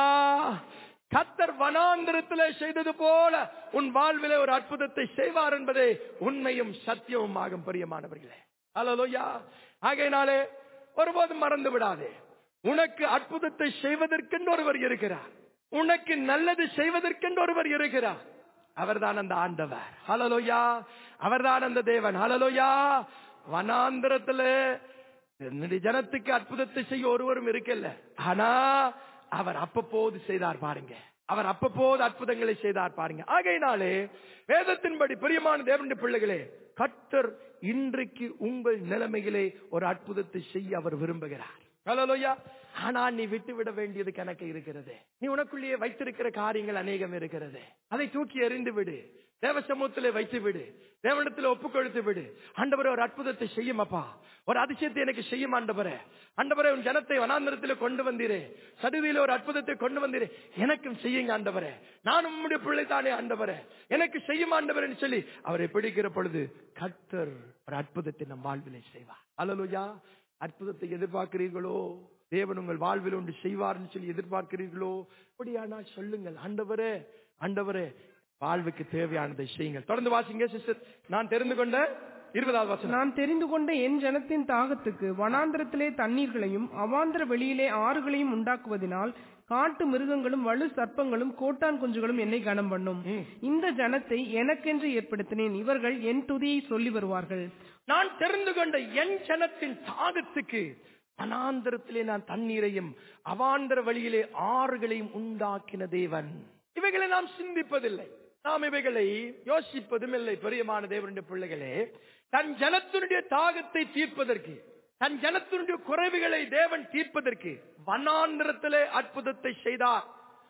கத்தர் வனாந்திரத்திலே செய்தது போல உன் வாழ்விலே ஒரு அற்புதத்தை செய்வார் என்பதே உண்மையும் சத்தியமும் ஆகும் பிரியமானவர்களே ஹலலோயா ஆகையினாலே ஒருபோதும் மறந்து விடாதே உனக்கு அற்புதத்தை செய்வதற்கென்று ஒருவர் இருக்கிறார் உனக்கு நல்லது செய்வதற்கென்று ஒருவர் இருக்கிறார் அவர்தான் அந்த ஆண்டவர் ஹலலோயா அவர்தான் அந்த தேவன் ஹலலோயா வனாந்திரத்துல என்னுடைய ஜனத்துக்கு அற்புதத்தை செய்ய ஒருவரும் இருக்கல ஆனா அவர் அப்பப்போது செய்தார் பாருங்க அவர் அப்பப்போது அற்புதங்களை செய்தார் பாருங்க ஆகையினாலே வேதத்தின்படி பிரியமான தேவனுடைய பிள்ளைகளே கத்தர் இன்றைக்கு உங்கள் நிலைமையிலே ஒரு அற்புதத்தை செய்ய அவர் விரும்புகிறார் ஹலோயா ஆனா நீ விட்டு விட வேண்டியது கணக்கு இருக்கிறது நீ உனக்குள்ளேயே வைத்திருக்கிற காரியங்கள் அநேகம் இருக்கிறது அதை தூக்கி எறிந்து விடு தேவ சமூகத்திலே வைத்து விடு தேவனிடத்தில் ஒப்பு கொடுத்து விடு ஆண்டவரே ஒரு அற்புதத்தை செய்யும் அப்பா ஒரு அதிசயத்தை எனக்கு செய்யும் ஆண்டவரே ஆண்டவரே உன் ஜனத்தை வனாந்திரத்தில் கொண்டு வந்தீரே சடுதியில ஒரு அற்புதத்தை கொண்டு வந்தீரே எனக்கும் செய்யுங்க ஆண்டவரே நான் உம்முடைய பிள்ளை தானே ஆண்டவரே எனக்கு செய்யும் ஆண்டவரேன்னு சொல்லி அவரை பிடிக்கிற பொழுது கர்த்தர் ஒரு அற்புதத்தை நம் வாழ்விலே செய்வார் அல்லலுயா அற்புதத்தை எதிர்பார்க்கிறீர்களோ தேவன் உங்கள் வாழ்வில் ஒன்று செய்வார்னு சொல்லி எதிர்பார்க்கிறீர்களோ அப்படியானால் சொல்லுங்கள் ஆண்டவரே ஆண்டவரே வாழ்வுக்கு தேவையானதை செய்யுங்கள் தொடர்ந்து வாசிங்க சிஸ்டர் நான் தெரிந்து கொண்ட இருபதாவது வசனம்
நான் தெரிந்து கொண்ட என் ஜனத்தின் தாகத்துக்கு வனாந்திரத்திலே தண்ணீர்களையும் அவாந்திர வெளியிலே ஆறுகளையும் உண்டாக்குவதினால் காட்டு மிருகங்களும் வலு சர்ப்பங்களும் கோட்டான் குஞ்சுகளும் என்னை கனம் பண்ணும் இந்த ஜனத்தை எனக்கென்று ஏற்படுத்தினேன் இவர்கள் என் துதியை சொல்லி வருவார்கள்
நான் தெரிந்து கொண்ட என் ஜனத்தின் தாகத்துக்கு வனாந்திரத்திலே நான் தண்ணீரையும் அவாந்திர வழியிலே ஆறுகளையும் உண்டாக்கின தேவன் இவைகளை நாம் சிந்திப்பதில்லை நாம் இவைகளை யோசிப்பதும் இல்லை பெரியமான தேவனுடைய பிள்ளைகளே தன் ஜனத்தினுடைய தாகத்தை தீர்ப்பதற்கு தன் ஜனத்தினுடைய குறைவுகளை தேவன் தீர்ப்பதற்கு வனாந்திரத்திலே அற்புதத்தை செய்தார்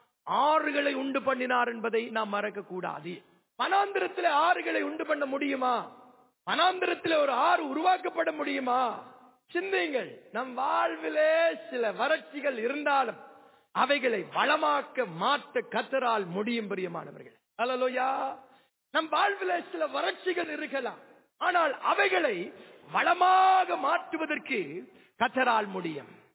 ஆறுகளை உண்டு பண்ணினார் என்பதை நாம் மறக்க கூடாது வனாந்திரத்திலே ஆறுகளை உண்டு பண்ண முடியுமா வனாந்திரத்திலே ஒரு ஆறு உருவாக்கப்பட முடியுமா சிந்தியுங்கள் நம் வாழ்விலே சில வறட்சிகள் இருந்தாலும் அவைகளை வளமாக்க மாற்ற கத்தரால் முடியும் பிரியமானவர்கள் அல்லலோயா நம் வாழ்விலே சில வறட்சிகள் இருக்கலாம் ஆனால் அவைகளை வளமாக மாற்றுவதற்கு கத்தரால் முடியும்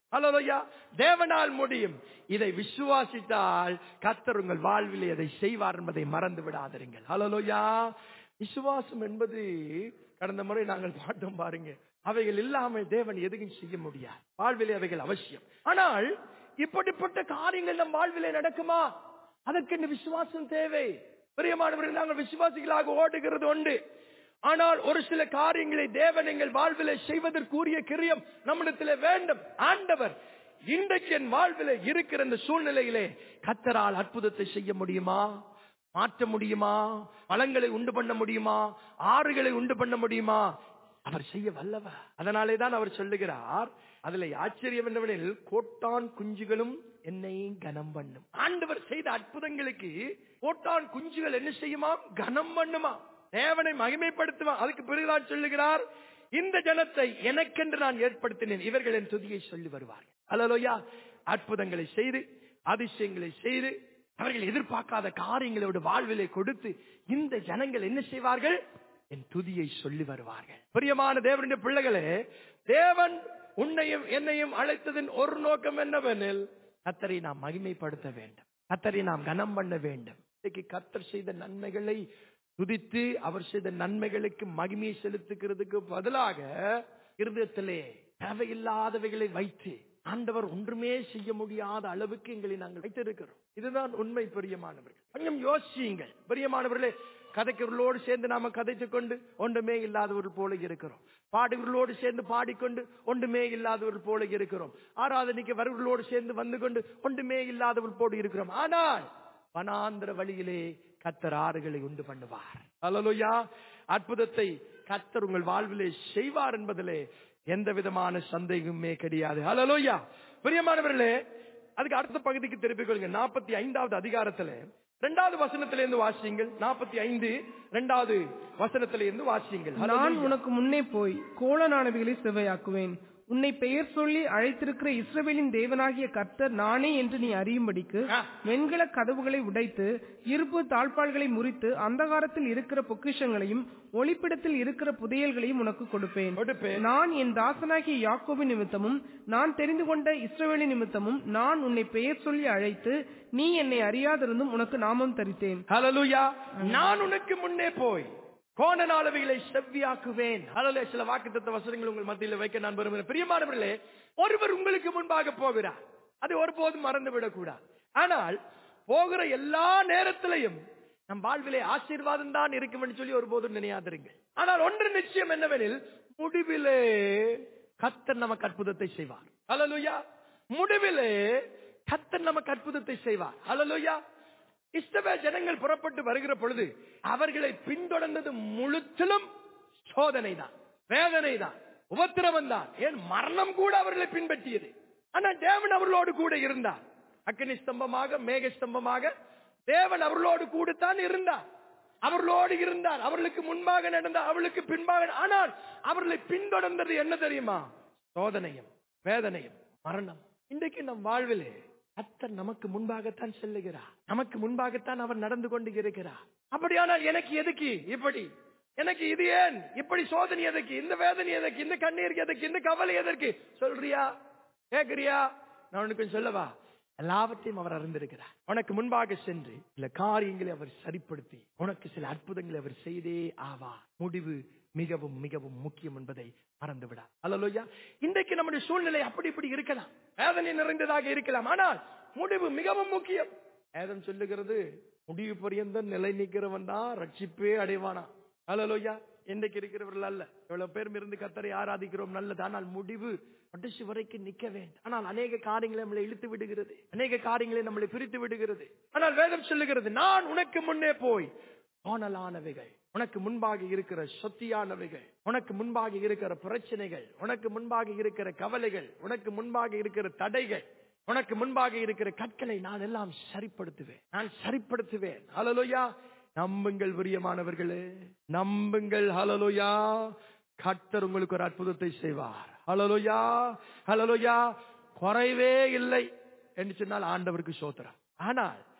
அல்லையா தேவனால் முடியும் இதை விசுவாசித்தால் கத்தர் உங்கள் வாழ்விலே அதை செய்வார் என்பதை மறந்து விடாதிருங்கள் அல்லையா விசுவாசம் என்பது கடந்த முறை நாங்கள் பார்த்தோம் பாருங்க அவைகள் இல்லாமல் தேவன் எதுவும் செய்ய முடியாது வாழ்விலே அவைகள் அவசியம் ஆனால் இப்படிப்பட்ட காரியங்கள் நம் வாழ்விலே நடக்குமா அதற்கு இந்த விசுவாசம் தேவை பிரியமானவர்கள் நாங்கள் விசுவாசிகளாக ஓடுகிறது உண்டு ஆனால் ஒரு சில காரியங்களை தேவன் எங்கள் வாழ்விலே செய்வதற்குரிய கிரியம் நம்மிடத்திலே வேண்டும் ஆண்டவர் இன்றைக்கு என் வாழ்விலே இருக்கிற இந்த சூழ்நிலையிலே கத்தரால் அற்புதத்தை செய்ய முடியுமா மாற்ற முடியுமா பழங்களை உண்டு பண்ண முடியுமா ஆறுகளை உண்டு பண்ண முடியுமா அவர் செய்ய வல்லவர் அதனாலே தான் அவர் சொல்லுகிறார் அதுல ஆச்சரியம் என்னவெனில் கோட்டான் குஞ்சுகளும் என்னை கனம் பண்ணும் ஆண்டவர் செய்த அற்புதங்களுக்கு கோட்டான் குஞ்சுகள் என்ன செய்யுமா கனம் பண்ணுமா தேவனை மகிமைப்படுத்துமா அதுக்கு பிறகுதான் சொல்லுகிறார் இந்த ஜனத்தை எனக்கென்று நான் ஏற்படுத்தினேன் இவர்கள் என் துதியை சொல்லி வருவார்கள் அல்லலோயா அற்புதங்களை செய்து அதிசயங்களை செய்து அவர்கள் எதிர்பார்க்காத காரியங்களோட வாழ்விலை கொடுத்து இந்த ஜனங்கள் என்ன செய்வார்கள் என் துதியை சொல்லி வருவார்கள் பிரியமான தேவனுடைய பிள்ளைகளே தேவன் உன்னையும் என்னையும் அழைத்ததின் ஒரு நோக்கம் என்னவெனில் கத்தரை நாம் மகிமைப்படுத்த வேண்டும் கத்தரை நாம் கனம் பண்ண வேண்டும் இன்னைக்கு கத்தர் செய்த நன்மைகளை துதித்து அவர் செய்த நன்மைகளுக்கு மகிமையை செலுத்துகிறதுக்கு பதிலாக இருதயத்திலே தேவையில்லாதவைகளை வைத்து ஆண்டவர் ஒன்றுமே செய்ய முடியாத அளவுக்கு எங்களை நாங்கள் வைத்திருக்கிறோம் இதுதான் உண்மை பிரியமானவர்கள் கொஞ்சம் யோசியுங்கள் பிரியமானவர்களே கதைக்கிறவர்களோடு சேர்ந்து நாம கதைத்துக் கொண்டு ஒன்றுமே இல்லாதவர்கள் போல இருக்கிறோம் பாடுகிறவர்களோடு சேர்ந்து பாடிக்கொண்டு ஒன்றுமே இல்லாதவர்கள் போல இருக்கிறோம் ஆராதனைக்கு வருவர்களோடு சேர்ந்து வந்து கொண்டு ஒன்றுமே இல்லாதவர்கள் போல இருக்கிறோம் ஆனால் வனாந்திர வழியிலே கத்தர் ஆறுகளை உண்டு பண்ணுவார் அல்லலுயா அற்புதத்தை கத்தர் உங்கள் வாழ்விலே செய்வார் என்பதிலே எந்த விதமான சந்தேகமே கிடையாது அல்லலுயா பிரியமானவர்களே அதுக்கு அடுத்த பகுதிக்கு திருப்பிக் கொள்ளுங்க நாற்பத்தி ஐந்தாவது அதிகாரத்துல இரண்டாவது வசனத்திலிருந்து வாசியுங்கள் நாற்பத்தி ஐந்து இரண்டாவது வசனத்திலிருந்து வாசியுங்கள்
நான் உனக்கு முன்னே போய் கோலனானவைகளை செவ்வையாக்குவேன் உன்னை பெயர் சொல்லி அழைத்திருக்கிற இஸ்ரவேலின் தேவனாகிய கர்த்தர் நானே என்று நீ அறியும்படிக்கு
ஆ.
வெண்கல கதவுகளை உடைத்து இருப்பு தாழ்பாள்களை முறித்து அந்தகாரத்தில் இருக்கிற பொக்கிஷங்களையும் ஒளிப்பிடத்தில் இருக்கிற புதையல்களையும் உனக்கு கொடுப்பேன்
கொடுப்பேன்.
நான் என் தாசனாகிய யாக்கோபின் நிமித்தமும் நான் தெரிந்து கொண்ட இஸ்ரவேலின் நிமித்தமும் நான் உன்னை பெயர் சொல்லி அழைத்து நீ என்னை அறியாதிருந்தும் உனக்கு நாமம் தரித்தேன்
ஹalleluya நான் உனக்கு முன்னே போய் கோணநாளவைகளை செவ்வியாக்குவேன் ஹalleluya சில வாக்குத்தத்த வசனங்கள் உங்கள் மத்தியில் வைக்க நான் விரும்புகிறேன் பிரியமானவர்களே ஒருவர் உங்களுக்கு முன்பாக போகிறார் அது ஒருபோதும் மறந்து விடக்கூடாது ஆனால் போகிற எல்லா நேரத்திலையும் நம் வாழ்விலே ஆசீர்வாதம் தான் இருக்கும் சொல்லி ஒருபோதும் நினையாதிருங்கள் ஆனால் ஒன்று நிச்சயம் என்னவெனில் முடிவிலே கத்தர் நமக்கு அற்புதத்தை செய்வார் ஹalleluya முடிவிலே கத்தர் நமக்கு அற்புதத்தை செய்வார் ஹalleluya இஸ்தவே ஜனங்கள் புறப்பட்டு வருகிற பொழுது அவர்களை பின்தொடர்ந்தது முழுத்திலும் சோதனை தான் வேதனை தான் உபத்திரவம் தான் ஏன் மரணம் கூட அவர்களை பின்பற்றியது ஆனா தேவன் அவர்களோடு கூட இருந்தார் அக்னி ஸ்தம்பமாக மேக ஸ்தம்பமாக தேவன் அவர்களோடு கூட தான் இருந்தார் அவர்களோடு இருந்தார் அவர்களுக்கு முன்பாக நடந்தார் அவர்களுக்கு பின்பாக ஆனால் அவர்களை பின்தொடர்ந்தது என்ன தெரியுமா சோதனையும் வேதனையும் மரணம் இன்றைக்கு நம் வாழ்விலே கத்தர் நமக்கு முன்பாகத்தான் செல்லுகிறார் நமக்கு முன்பாகத்தான் அவர் நடந்து கொண்டு இருக்கிறார் அப்படியானால் எனக்கு எதுக்கு இப்படி எனக்கு இது ஏன் இப்படி சோதனை எதற்கு இந்த வேதனை எதற்கு இந்த கண்ணீர் எதற்கு இந்த கவலை எதற்கு சொல்றியா கேக்குறியா நான் உனக்கு சொல்லவா எல்லாவற்றையும் அவர் அறிந்திருக்கிறார் உனக்கு முன்பாக சென்று சில காரியங்களை அவர் சரிப்படுத்தி உனக்கு சில அற்புதங்களை அவர் செய்தே ஆவா முடிவு மிகவும் மிகவும் முக்கியம் என்பதை மறந்து விடா அல்லலோயா இன்றைக்கு நம்முடைய சூழ்நிலை அப்படி இப்படி இருக்கலாம் வேதனை நிறைந்ததாக இருக்கலாம் ஆனால் முடிவு மிகவும் முக்கியம் வேதம் சொல்லுகிறது முடிவு பரியந்தம் நிலை நிற்கிறவன் தான் ரட்சிப்பே அடைவானா அல்லலோயா இன்றைக்கு இருக்கிறவர்கள் அல்ல எவ்வளவு பேரும் இருந்து கத்தரை ஆராதிக்கிறோம் நல்லது ஆனால் முடிவு கடைசி வரைக்கும் நிக்க வேண்டும் ஆனால் அநேக காரியங்களை நம்மளை இழுத்து விடுகிறது அநேக காரியங்களை நம்மளை பிரித்து விடுகிறது ஆனால் வேதம் சொல்லுகிறது நான் உனக்கு முன்னே போய் கோணலானவைகள் உனக்கு முன்பாக இருக்கிற சொத்தியானவைகள் உனக்கு முன்பாக இருக்கிற பிரச்சனைகள் உனக்கு முன்பாக இருக்கிற கவலைகள் உனக்கு முன்பாக இருக்கிற தடைகள் உனக்கு முன்பாக இருக்கிற கற்களை நான் எல்லாம் சரிப்படுத்துவேன் நான் சரிப்படுத்துவேன் ஹalleluya நம்புங்கள் பிரியமானவர்களே நம்புங்கள் ஹalleluya கர்த்தர் உங்களுக்கு ஒரு அற்புதத்தை செய்வார் ஹalleluya ஹalleluya குறைவே இல்லை என்று சொன்னால் ஆண்டவருக்கு சோத்திரம் ஆனால்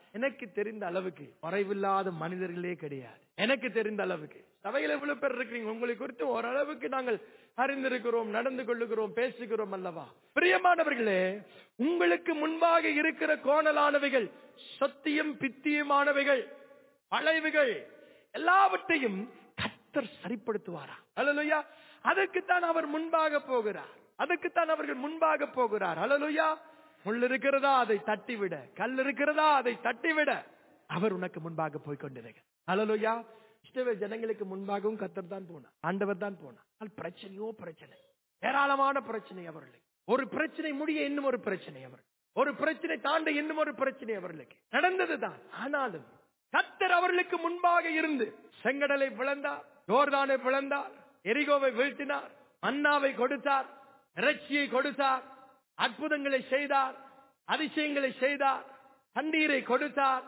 எனக்கு தெரிந்த அளவுக்கு குறைவில்லாத மனிதர்களே கிடையாது எனக்கு தெரிந்த அளவுக்கு சபையில எவ்வளவு பேர் இருக்கிறீங்க உங்களை குறித்து ஓரளவுக்கு நாங்கள் அறிந்திருக்கிறோம் நடந்து கொள்ளுகிறோம் பேசுகிறோம் அல்லவா பிரியமானவர்களே உங்களுக்கு முன்பாக இருக்கிற கோணலானவைகள் சத்தியம் பித்தியமானவைகள் வளைவுகள் எல்லாவற்றையும் கத்தர் சரிப்படுத்துவாரா அல்லலுயா அதற்குத்தான் அவர் முன்பாக போகிறார் அதற்குத்தான் அவர்கள் முன்பாக போகிறார் அல்லலுயா முள் இருக்கிறதா அதை தட்டிவிட கல் இருக்கிறதா அதை தட்டிவிட அவர் உனக்கு முன்பாக போய் கொண்டிருக்க அல்லலுயா இஷ்டவேல் ஜனங்களுக்கு முன்பாகவும் கத்தர் தான் போனார் ஆண்டவர் தான் போனார் ஆனால் பிரச்சனையோ பிரச்சனை ஏராளமான பிரச்சனை அவர்களுக்கு ஒரு பிரச்சனை முடிய இன்னும் ஒரு பிரச்சனை அவர் ஒரு பிரச்சனை தாண்ட இன்னும் ஒரு பிரச்சனை அவர்களுக்கு நடந்ததுதான் ஆனாலும் கத்தர் அவர்களுக்கு முன்பாக இருந்து செங்கடலை பிளந்தார் யோர்தானை பிளந்தார் எரிகோவை வீழ்த்தினார் மன்னாவை கொடுத்தார் இறைச்சியை கொடுத்தார் அற்புதங்களை செய்தார் அதிசயங்களை செய்தார் தண்ணீரை கொடுத்தார்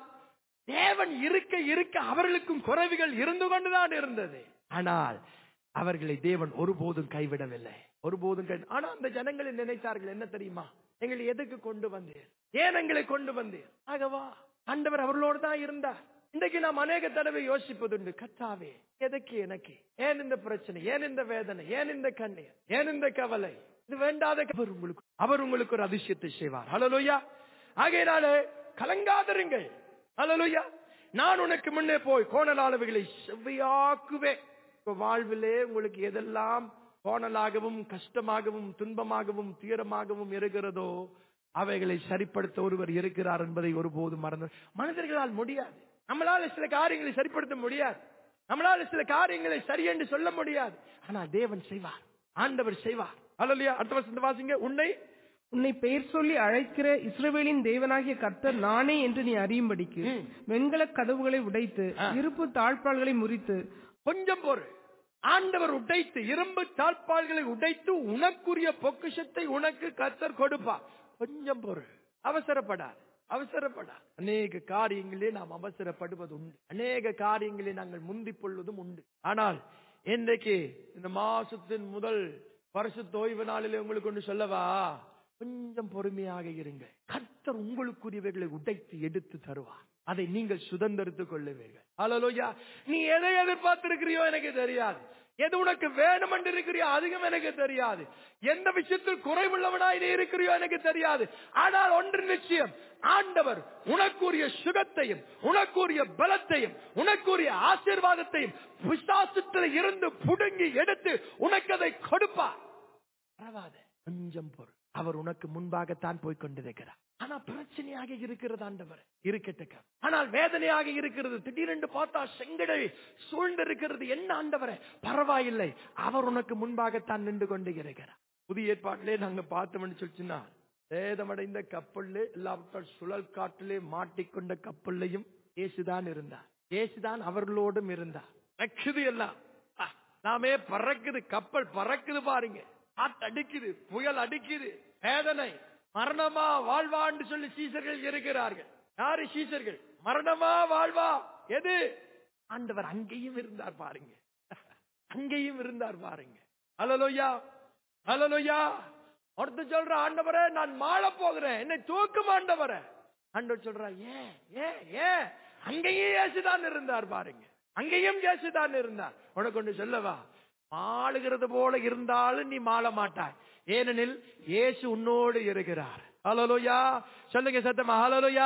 தேவன் இருக்க இருக்க அவர்களுக்கும் குறைவுகள் இருந்து கொண்டுதான் இருந்தது ஆனால் அவர்களை தேவன் ஒருபோதும் கைவிடவில்லை ஒருபோதும் கை ஆனா அந்த ஜனங்களை நினைத்தார்கள் என்ன தெரியுமா எங்களை எதுக்கு கொண்டு வந்தீர் ஏன் எங்களை கொண்டு வந்தீர் ஆகவா ஆண்டவர் அவர்களோடு தான் இருந்தார் இன்றைக்கு நாம் அநேக தடவை யோசிப்பதுண்டு கத்தாவே எதுக்கு எனக்கு ஏன் இந்த பிரச்சனை ஏன் இந்த வேதனை ஏன் இந்த கண்ணீர் ஏன் இந்த கவலை இது வேண்டாத அவர் உங்களுக்கு அவர் உங்களுக்கு ஒரு அதிசயத்தை செய்வார் ஹலலோயா ஆகையினாலே கலங்காதருங்கள் ஹலலோயா நான் உனக்கு முன்னே போய் கோணலாளவைகளை செவ்வையாக்குவேன் இப்ப வாழ்விலே உங்களுக்கு எதெல்லாம் கோணலாகவும் கஷ்டமாகவும் துன்பமாகவும் துயரமாகவும் இருக்கிறதோ அவைகளை சரிப்படுத்த ஒருவர் இருக்கிறார் என்பதை ஒருபோதும் மறந்து மனிதர்களால் முடியாது நம்மளால சில காரியங்களை சரிப்படுத்த முடியாது நம்மளால சில காரியங்களை சரி என்று சொல்ல முடியாது ஆனால் தேவன் செய்வார் ஆண்டவர் செய்வார் அல்லையா அடுத்த வசந்த வாசிங்க உன்னை
உன்னை பெயர் சொல்லி அழைக்கிற இஸ்ரவேலின் தேவனாகிய கர்த்தர் நானே என்று நீ அறியும்படிக்கு
ம்.
வெண்கலக் கதவுகளை உடைத்து
ஆ.
இருப்பு தாழ்பாள்களை முறித்து
கொஞ்சம் பொறு ஆண்டவர் உடைத்து இரும்பு தாழ்பால்களை உடைத்து உனக்குரிய பொக்கிஷத்தை உனக்கு கத்தர் கொடுப்பார் கொஞ்சம் பொறு அவசரப்படாது அவசரப்படாது அநேக காரியங்களே நாம் அவசரப்படுவது உண்டு அநேக காரியங்களை நாங்கள் முந்திக் கொள்வதும் உண்டு ஆனால் இன்றைக்கு இந்த மாசத்தின் முதல் பரிசுத்த ஓய்வு நாளிலே உங்களுக்கு ஒன்று சொல்லவா கொஞ்சம் பொறுமையாக இருங்க கர்த்தர் உங்களுக்குரியவைகளை உடைத்து எடுத்து தருவார் அதை நீங்கள் சுதந்திரத்துக் கொள்ளுவீர்கள் அலலோயா நீ எதை எதிர்பார்த்திருக்கிறியோ எனக்கு தெரியாது எது உனக்கு வேணும் என்று இருக்கிறியோ அதிகம் எனக்கு தெரியாது எந்த விஷயத்தில் குறைவுள்ளவனாய் நீ இருக்கிறியோ எனக்கு தெரியாது ஆனால் ஒன்று நிச்சயம் ஆண்டவர் உனக்குரிய சுகத்தையும் உனக்குரிய பலத்தையும் உனக்குரிய ஆசீர்வாதத்தையும் விசாசத்தில் இருந்து புடுங்கி எடுத்து உனக்கு அதை கொடுப்பார் பரவாத கொஞ்சம் பொருள் அவர் உனக்கு முன்பாகத்தான் போய் கொண்டிருக்கிறார் ஆனா பிரச்சனையாக இருக்கிறது ஆண்டவர் இருக்கட்டுக்க ஆனால் வேதனையாக இருக்கிறது திடீரென்று பார்த்தா செங்கடை சூழ்ந்திருக்கிறது என்ன ஆண்டவரே பரவாயில்லை அவர் உனக்கு முன்பாகத்தான் நின்று கொண்டு இருக்கிறார் புதிய ஏற்பாட்டிலே நாங்க பார்த்தோம்னு சொல்லிச்சுன்னா சேதமடைந்த கப்பல்ல எல்லாவற்றால் சுழல் காட்டிலே மாட்டிக்கொண்ட கப்பல்லையும் இயேசுதான் இருந்தார் இயேசுதான் அவர்களோடும் இருந்தார் ரக்குது எல்லாம் ஆ, நாமே பறக்குது கப்பல் பறக்குது பாருங்க காத்து அடிக்குது புயல் அடிக்குது வேதனை மரணமா வாழ்வான்னு சொல்லி சீசர்கள் இருக்கிறார்கள் யாரு சீசர்கள் மரணமா வாழ்வா எது ஆண்டவர் அங்கேயும் இருந்தார் பாருங்க அங்கேயும் இருந்தார் பாருங்க அலலோயா அலலோயா ஒருத்தர் சொல்ற ஆண்டவரே நான் மாள போகிறேன் என்னை தூக்கும் ஆண்டவரே ஆண்டவர் சொல்றா ஏன் ஏன் ஏன் அங்கேயும் இயேசுதான் இருந்தார் பாருங்க அங்கேயும் இயேசுதான் இருந்தார் உனக்கு ஒன்று சொல்லவா மாளுகிறது போல இருந்தாலும் நீ மாள மாட்டாய் ஏனெனில் இயேசு உன்னோடு இருக்கிறார் ஹalleluya சொல்லுங்க சத்தமா ஹalleluya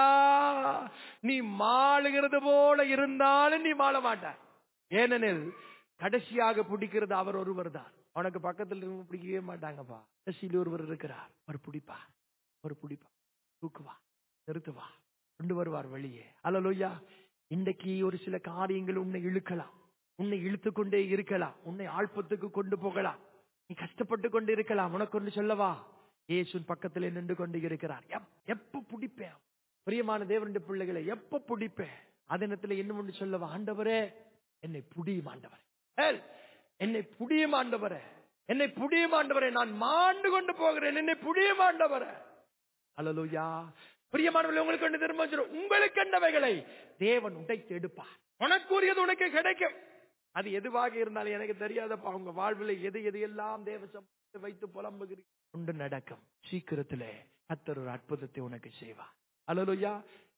நீ மாளுகிறது போல இருந்தாலும் நீ மாள மாட்டாய் ஏனெனில் கடைசியாக பிடிக்கிறது அவர் ஒருவர் தான் உனக்கு பக்கத்துல இருந்து பிடிக்கவே மாட்டாங்கப்பா கடைசியில் ஒருவர் இருக்கிறார் அவர் பிடிப்பா அவர் பிடிப்பா தூக்குவா நிறுத்துவா கொண்டு வருவார் வெளியே ஹalleluya இன்றைக்கு ஒரு சில காரியங்கள் உன்னை இழுக்கலாம் உன்னை இழுத்து கொண்டே இருக்கலாம் உன்னை ஆழ்பத்துக்கு கொண்டு போகலாம் நீ கஷ்டப்பட்டு கொண்டு இருக்கலாம் உனக்கு ஒன்று சொல்லவா இயேசுவின் பக்கத்திலே நின்று கொண்டு இருக்கிறார் எப்- எப்ப பிடிப்பேன் பிரியமான தேவனுடைய பிள்ளைகளை எப்ப பிடிப்பேன் அதனத்துல இன்னும் ஒன்று சொல்லவா ஆண்டவரே என்னை புடியும் ஆண்டவரே ஏல், என்னை புடியும் ஆண்டவரே என்னை புடியும் ஆண்டவரே நான் மாண்டு கொண்டு போகிறேன் என்னை புடியும் ஆண்டவரே அல்லலுயா பிரியமானவர்களே உங்களுக்கு ஒன்று திரும்ப சொல்றேன். உங்களுக்கு என்னவைகளை தேவன் உடைத்து எடுப்பார் உனக்குரியது உனக்கு கிடைக்கும் அது எதுவாக இருந்தாலும் எனக்கு தெரியாதப்பா உங்க வாழ்வில் எது எது எல்லாம் தேவ சமூகத்தை வைத்து புலம்புகிறீங்க உண்டு நடக்கும் சீக்கிரத்திலே கத்தர் ஒரு அற்புதத்தை உனக்கு செய்வார் அல்லலுயா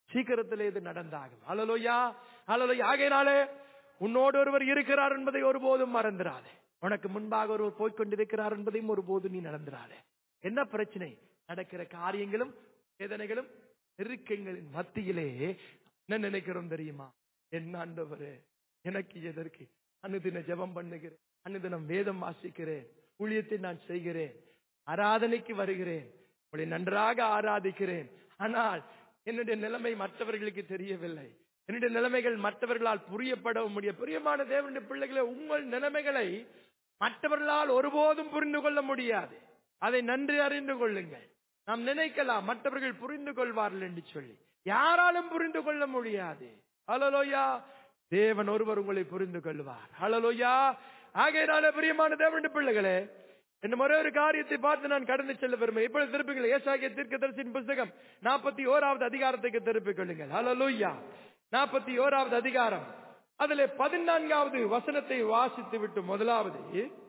சீக்கிரத்திலே இது நடந்தாகும் அலலோயா அலலோயா ஆகையினாலே உன்னோடு ஒருவர் இருக்கிறார் என்பதை ஒருபோதும் மறந்துடாதே உனக்கு முன்பாக ஒருவர் போய்க்கொண்டிருக்கிறார் என்பதையும் ஒருபோதும் நீ நடந்துடாதே என்ன பிரச்சனை நடக்கிற காரியங்களும் வேதனைகளும் நெருக்கங்களின் மத்தியிலே என்ன நினைக்கிறோம் தெரியுமா என்ன ஆண்டவரே எனக்கு எதற்கு அனுதின ஜெபம் பண்ணுகிறேன் அனுதினம் வேதம் வாசிக்கிறேன் ஊழியத்தை நான் செய்கிறேன் ஆராதனைக்கு வருகிறேன் உங்களை நன்றாக ஆராதிக்கிறேன் ஆனால் என்னுடைய நிலைமை மற்றவர்களுக்கு தெரியவில்லை என்னுடைய நிலைமைகள் மற்றவர்களால் புரியப்படவும் முடிய பிரியமான தேவனுடைய பிள்ளைகளை உங்கள் நிலைமைகளை மற்றவர்களால் ஒருபோதும் புரிந்து கொள்ள முடியாது அதை நன்றி அறிந்து கொள்ளுங்கள் நாம் நினைக்கலாம் மற்றவர்கள் புரிந்து கொள்வார்கள் என்று சொல்லி யாராலும் புரிந்து கொள்ள முடியாது ஹalleluya தேவன் ஒருவர் உங்களை புரிந்து கொள்வார் ஹalleluya ஆகையினால பிரியமான தேவனுடைய பிள்ளைகளே என்ன ஒரே ஒரு காரியத்தை பார்த்து நான் கடந்து செல்ல விரும்புகிறேன் இப்பொழுது திருப்புகள் ஏசாகிய தீர்க்கதரிசியின் புஸ்தகம் நாற்பத்தி ஓராவது அதிகாரத்துக்கு திருப்பிக் கொள்ளுங்கள் ஹalleluya நாற்பத்தி ஓராவது அதிகாரம் அதிலே பதினான்காவது வசனத்தை வாசித்து விட்டு முதலாவது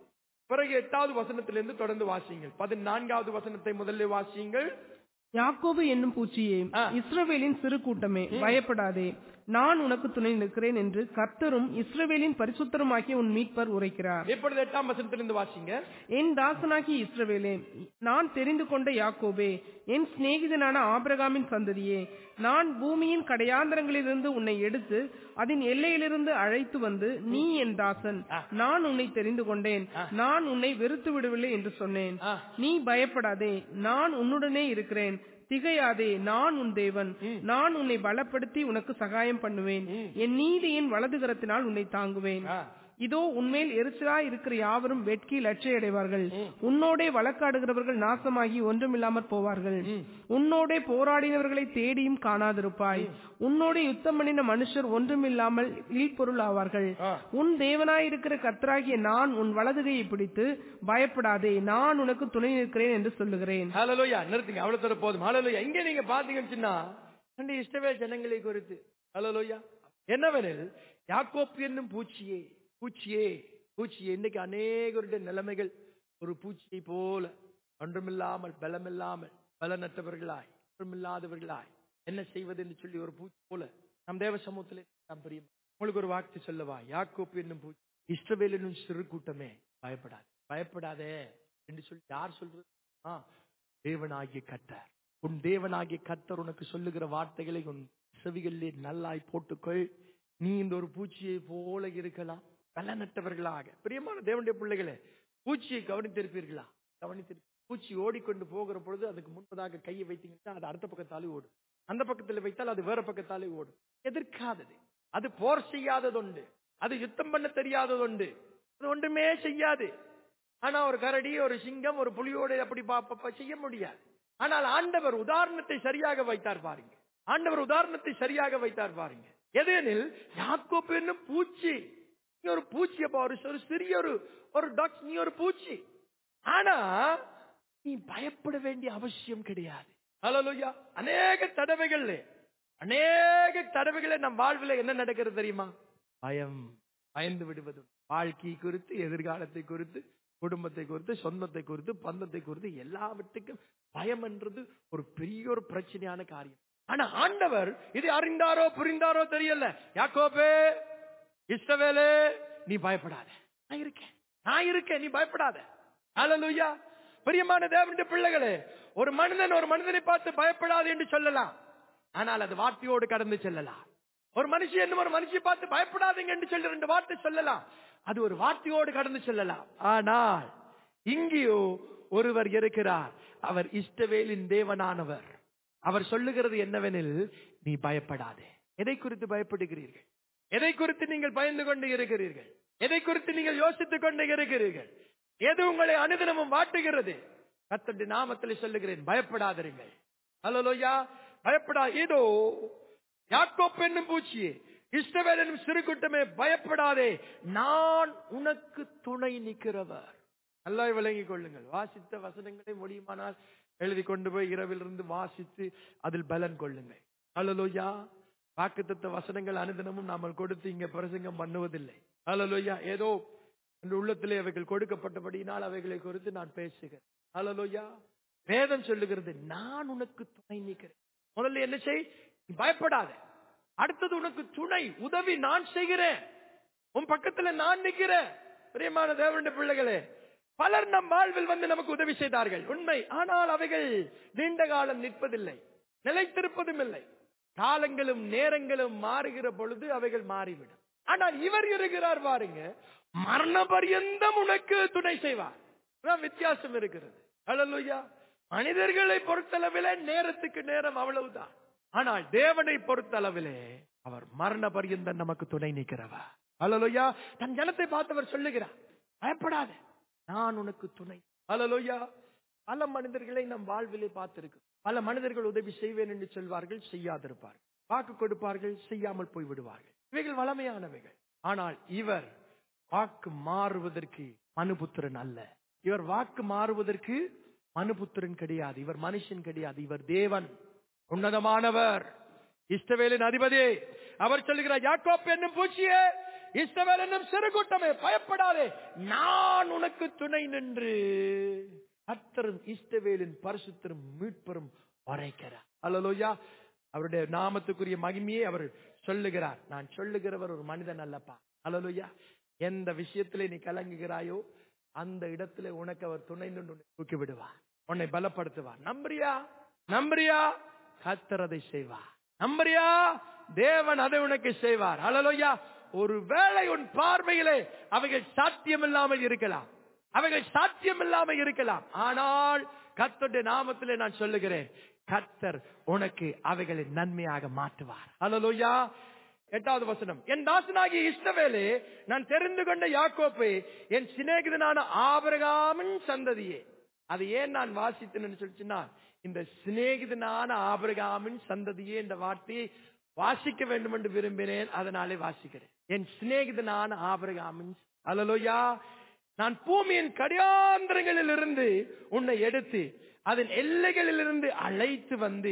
பிறகு எட்டாவது வசனத்திலிருந்து தொடர்ந்து வாசியுங்கள் பதினான்காவது வசனத்தை முதல்ல வாசியுங்கள்
யாக்கோபு என்னும் பூச்சியே
ஆ.
இஸ்ரவேலின் சிறு கூட்டமே பயப்படாதே நான் உனக்கு துணை நிற்கிறேன் என்று கர்த்தரும் இஸ்ரவேலின் பரிசுத்தருமாகிய உன் மீட்பர் உரைக்கிறார்
இப்பொழுது எட்டாம் வசனத்திலிருந்து வாசிங்க
என் தாசனாகி இஸ்ரவேலே நான் தெரிந்து கொண்ட யாக்கோபே என் சிநேகிதனான ஆபிரகாமின் சந்ததியே நான் பூமியின் கடையாந்தரங்களிலிருந்து உன்னை எடுத்து அதன் எல்லையிலிருந்து அழைத்து வந்து நீ என் தாசன் நான் உன்னை தெரிந்து கொண்டேன் நான் உன்னை வெறுத்து விடவில்லை என்று சொன்னேன்
ஆ.
நீ பயப்படாதே நான் உன்னுடனே இருக்கிறேன் திகையாதே நான் உன் தேவன் நான் உன்னை பலப்படுத்தி உனக்கு சகாயம் பண்ணுவேன் என் நீதியின் வலதுகரத்தினால் உன்னை தாங்குவேன்
ஆ.
இதோ உன்மேல் எரிச்சலாய் இருக்கிற யாவரும் வெட்கி லட்சையடைவார்கள் உன்னோடே வழக்காடுகிறவர்கள் நாசமாகி ஒன்றுமில்லாமற் போவார்கள் உன்னோடே போராடினவர்களை தேடியும் காணாதிருப்பாய் உன்னோடே யுத்தம் பண்ணின மனுஷர் ஒன்றுமில்லாமல் இல்பொருள் ஆவார்கள்
ஆ.
உன் தேவனாயிருக்கிற கர்த்தராகிய நான் உன் வலதுகையை பிடித்து பயப்படாதே நான் உனக்கு துணை நிற்கிறேன் என்று சொல்லுகிறேன்
ஹalleluya நிறுத்துங்க அவ்வளவு தூரம் போதும் ஹalleluya இங்க நீங்க பாத்தீங்கன்னா ரெண்டு இஷ்டவே ஜனங்களை குறித்து ஹalleluya என்னவெனில் யாக்கோப் என்னும் பூச்சியே பூச்சியே பூச்சியே இன்னைக்கு அநேகருடைய நிலைமைகள் ஒரு பூச்சியை போல ஒன்றுமில்லாமல் பலமில்லாமல் பலனற்றவர்களாய் ஒன்றுமில்லாதவர்களாய் என்ன செய்வது என்று சொல்லி ஒரு பூச்சி போல நம் தேவ சமூகத்திலே நாம் பிரியம் உங்களுக்கு ஒரு வாக்கு சொல்லவா யாக்கோப் என்னும் பூச்சி இஸ்ரவேல் என்னும் சிறு கூட்டமே பயப்படாது பயப்படாதே என்று சொல்லி யார் சொல்றது ஆ, தேவனாகிய கர்த்தர் உன் தேவனாகிய கர்த்தர் உனக்கு சொல்லுகிற வார்த்தைகளை உன் செவிகளிலே நல்லாய் போட்டுக்கொள் நீ இந்த ஒரு பூச்சியை போல இருக்கலாம் பலனற்றவர்களாக பிரியமான தேவனுடைய பிள்ளைகளே பூச்சியை கவனித்திருப்பீர்களா கவனித்திரு பூச்சி ஓடிக்கொண்டு போகிற பொழுது அதுக்கு முன்பதாக கையை வைத்தீங்கன்னா அது அடுத்த பக்கத்தாலே ஓடும் அந்த பக்கத்தில் வைத்தால் அது வேற பக்கத்தாலே ஓடும் எதிர்க்காதது அது போர் செய்யாததுண்டு அது யுத்தம் பண்ண தெரியாததுண்டு அது ஒன்றுமே செய்யாது ஆனா ஒரு கரடி ஒரு சிங்கம் ஒரு புலியோட அப்படி பா- பா- பா- செய்ய முடியாது ஆனால் ஆண்டவர் உதாரணத்தை சரியாக வைத்தார் பாருங்க ஆண்டவர் உதாரணத்தை சரியாக வைத்தார் பாருங்க எதெனில் யாக்கோப்பு என்னும் பூச்சி நீ ஒரு பூச்சி அப்பா ஒரு ஒரு சிறிய ஒரு ஒரு டாக்ஸ் நீ ஒரு பூச்சி ஆனா நீ பயப்பட வேண்டிய அவசியம் கிடையாது ஹalleluya அநேக தடவைகள்ல அநேக தடவைகள நம் வாழ்வில் என்ன நடக்கிறது தெரியுமா பயம் பயந்து விடுவது வாழ்க்கை குறித்து எதிர்காலத்தை குறித்து குடும்பத்தை குறித்து சொந்தத்தை குறித்து பந்தத்தை குறித்து எல்லாவற்றுக்கும் பயம் என்றது ஒரு பெரிய ஒரு பிரச்சனையான காரியம் ஆனா ஆண்டவர் இது அறிந்தாரோ புரிந்தாரோ தெரியல யாக்கோபே இஸ்ரவேலே நீ பயப்படாத நான் இருக்கேன் நான் இருக்கேன் நீ பயப்படாத ஹalleluya பிரியமான தேவனுடைய பிள்ளைகளே ஒரு மனிதன் ஒரு மனிதனை பார்த்து பயப்படாது என்று சொல்லலாம் ஆனால் அது வார்த்தையோடு கடந்து செல்லலாம் ஒரு மனுஷன் இன்னும் ஒரு மனுஷியை பார்த்து பயப்படாதீங்க என்று சொல்லி ரெண்டு வார்த்தை சொல்லலாம் அது ஒரு வார்த்தையோடு கடந்து செல்லலாம் ஆனால் இங்கேயோ ஒருவர் இருக்கிறார் அவர் இஷ்டவேலின் தேவனானவர் அவர் சொல்லுகிறது என்னவெனில் நீ பயப்படாதே எதை குறித்து பயப்படுகிறீர்கள் எதை குறித்து நீங்கள் பயந்து கொண்டு இருக்கிறீர்கள் எதை குறித்து நீங்கள் யோசித்துக் கொண்டு இருக்கிறீர்கள் எது உங்களை அனுதினமும் வாட்டுகிறது கத்தண்டு நாமத்தில் சொல்லுகிறேன் பயப்படாதிருங்கள் ஹalleluya பயப்படா இதோ யாக்கோப் என்னும் பூச்சியே இஸ்ரவேல் என்னும் சிறு கூட்டமே பயப்படாதே நான் உனக்கு துணை நிற்கிறவர் நல்லா விளங்கிக் கொள்ளுங்கள் வாசித்த வசனங்களை முடியுமானால் எழுதி கொண்டு போய் இரவிலிருந்து வாசித்து அதில் பலன் கொள்ளுங்கள் ஹalleluya வாக்குத்தத்த வசனங்கள் அனுதினமும் நாமல் கொடுத்து இங்க பிரசங்கம் பண்ணுவதில்லை ஹalleluya ஏதோ என் உள்ளத்திலே அவைகள் கொடுக்கப்பட்டபடியினால் அவைகளை குறித்து நான் பேசுகிறேன் ஹalleluya வேதம் சொல்லுகிறது நான் உனக்கு துணை நிற்கிறேன் முதல்ல என்ன செய் நீ பயப்படாத அடுத்தது உனக்கு துணை உதவி நான் செய்கிறேன் உன் பக்கத்துல நான் நிக்கிறேன் பிரியமான தேவனுடைய பிள்ளைகளே பலர் நம் வாழ்வில் வந்து நமக்கு உதவி செய்தார்கள் உண்மை ஆனால் அவைகள் நீண்ட காலம் நிற்பதில்லை நிலைத்திருப்பதும் இல்லை காலங்களும் நேரங்களும் மாறுகிற பொழுது அவைகள் மாறிவிடும் ஆனால் இவர் இருக்கிறார் பாருங்க மரண பரியந்தம் உனக்கு துணை செய்வார் அதான் வித்தியாசம் இருக்கிறது அல்லலுயா மனிதர்களை பொறுத்தளவிலே நேரத்துக்கு நேரம் அவ்வளவுதான் ஆனால் தேவனை பொறுத்தளவிலே அவர் மரண பரியந்தம் நமக்கு துணை நிற்கிறவா அல்லலுயா தன் ஜனத்தை பார்த்தவர் சொல்லுகிறார் பயப்படாத நான் உனக்கு துணை அல்லலுயா பல மனிதர்களை நம் வாழ்விலே பார்த்திருக்கு பல மனிதர்கள் உதவி செய்வேன் என்று சொல்வார்கள் செய்யாதிருப்பார்கள் வாக்கு கொடுப்பார்கள் செய்யாமல் போய் விடுவார்கள் இவைகள் வளமையானவைகள் ஆனால் இவர் வாக்கு மாறுவதற்கு மனுபுத்திரன் அல்ல இவர் வாக்கு மாறுவதற்கு மனுபுத்திரன் கிடையாது இவர் மனுஷன் கிடையாது இவர் தேவன் உன்னதமானவர் இஷ்டவேலின் அதிபதி அவர் சொல்லுகிறார் யாக்கோப் என்னும் பூச்சியே இஸ்ரவேல் என்னும் சிறு கூட்டமே பயப்படாதே நான் உனக்கு துணை நின்று கர்த்தரும் இஸ்ரவேலின் பரிசுத்தரும் மீட்பரும் உரைக்கிறார் அல்லலோயா அவருடைய நாமத்துக்குரிய மகிமையை அவர் சொல்லுகிறார் நான் சொல்லுகிறவர் ஒரு மனிதன் அல்லப்பா அல்லலோயா எந்த விஷயத்திலே நீ கலங்குகிறாயோ அந்த இடத்துல உனக்கு அவர் துணை நின்று உன்னை தூக்கி விடுவார் உன்னை பலப்படுத்துவார் நம்புறியா நம்புறியா கர்த்தர் அதை செய்வார் நம்புறியா தேவன் அதை உனக்கு செய்வார் அல்லலோயா ஒருவேளை உன் பார்வையிலே அவைகள் சாத்தியம் இல்லாமல் இருக்கலாம் அவைகள் சாத்தியம் இல்லாமல் இருக்கலாம் ஆனால் கர்த்தருடைய நாமத்திலே நான் சொல்லுகிறேன் கர்த்தர் உனக்கு அவைகளை நன்மையாக மாற்றுவார் அல்லலோயா எட்டாவது வசனம் என் தாசனாகிய இஷ்டவேலே நான் தெரிந்து கொண்ட யாக்கோப்பே என் சிநேகிதனான ஆபரகாமின் சந்ததியே அது ஏன் நான் வாசித்தேன்னு சொல்லிச்சுன்னா இந்த சிநேகிதனான ஆபரகாமின் சந்ததியே இந்த வார்த்தையை வாசிக்க வேண்டும் என்று விரும்பினேன் அதனாலே வாசிக்கிறேன் என் சிநேகிதனான ஆபரகாமின் அலலோயா நான் பூமியின் கடியாந்திரங்களில் இருந்து உன்னை எடுத்து அதன் எல்லைகளில் இருந்து அழைத்து வந்து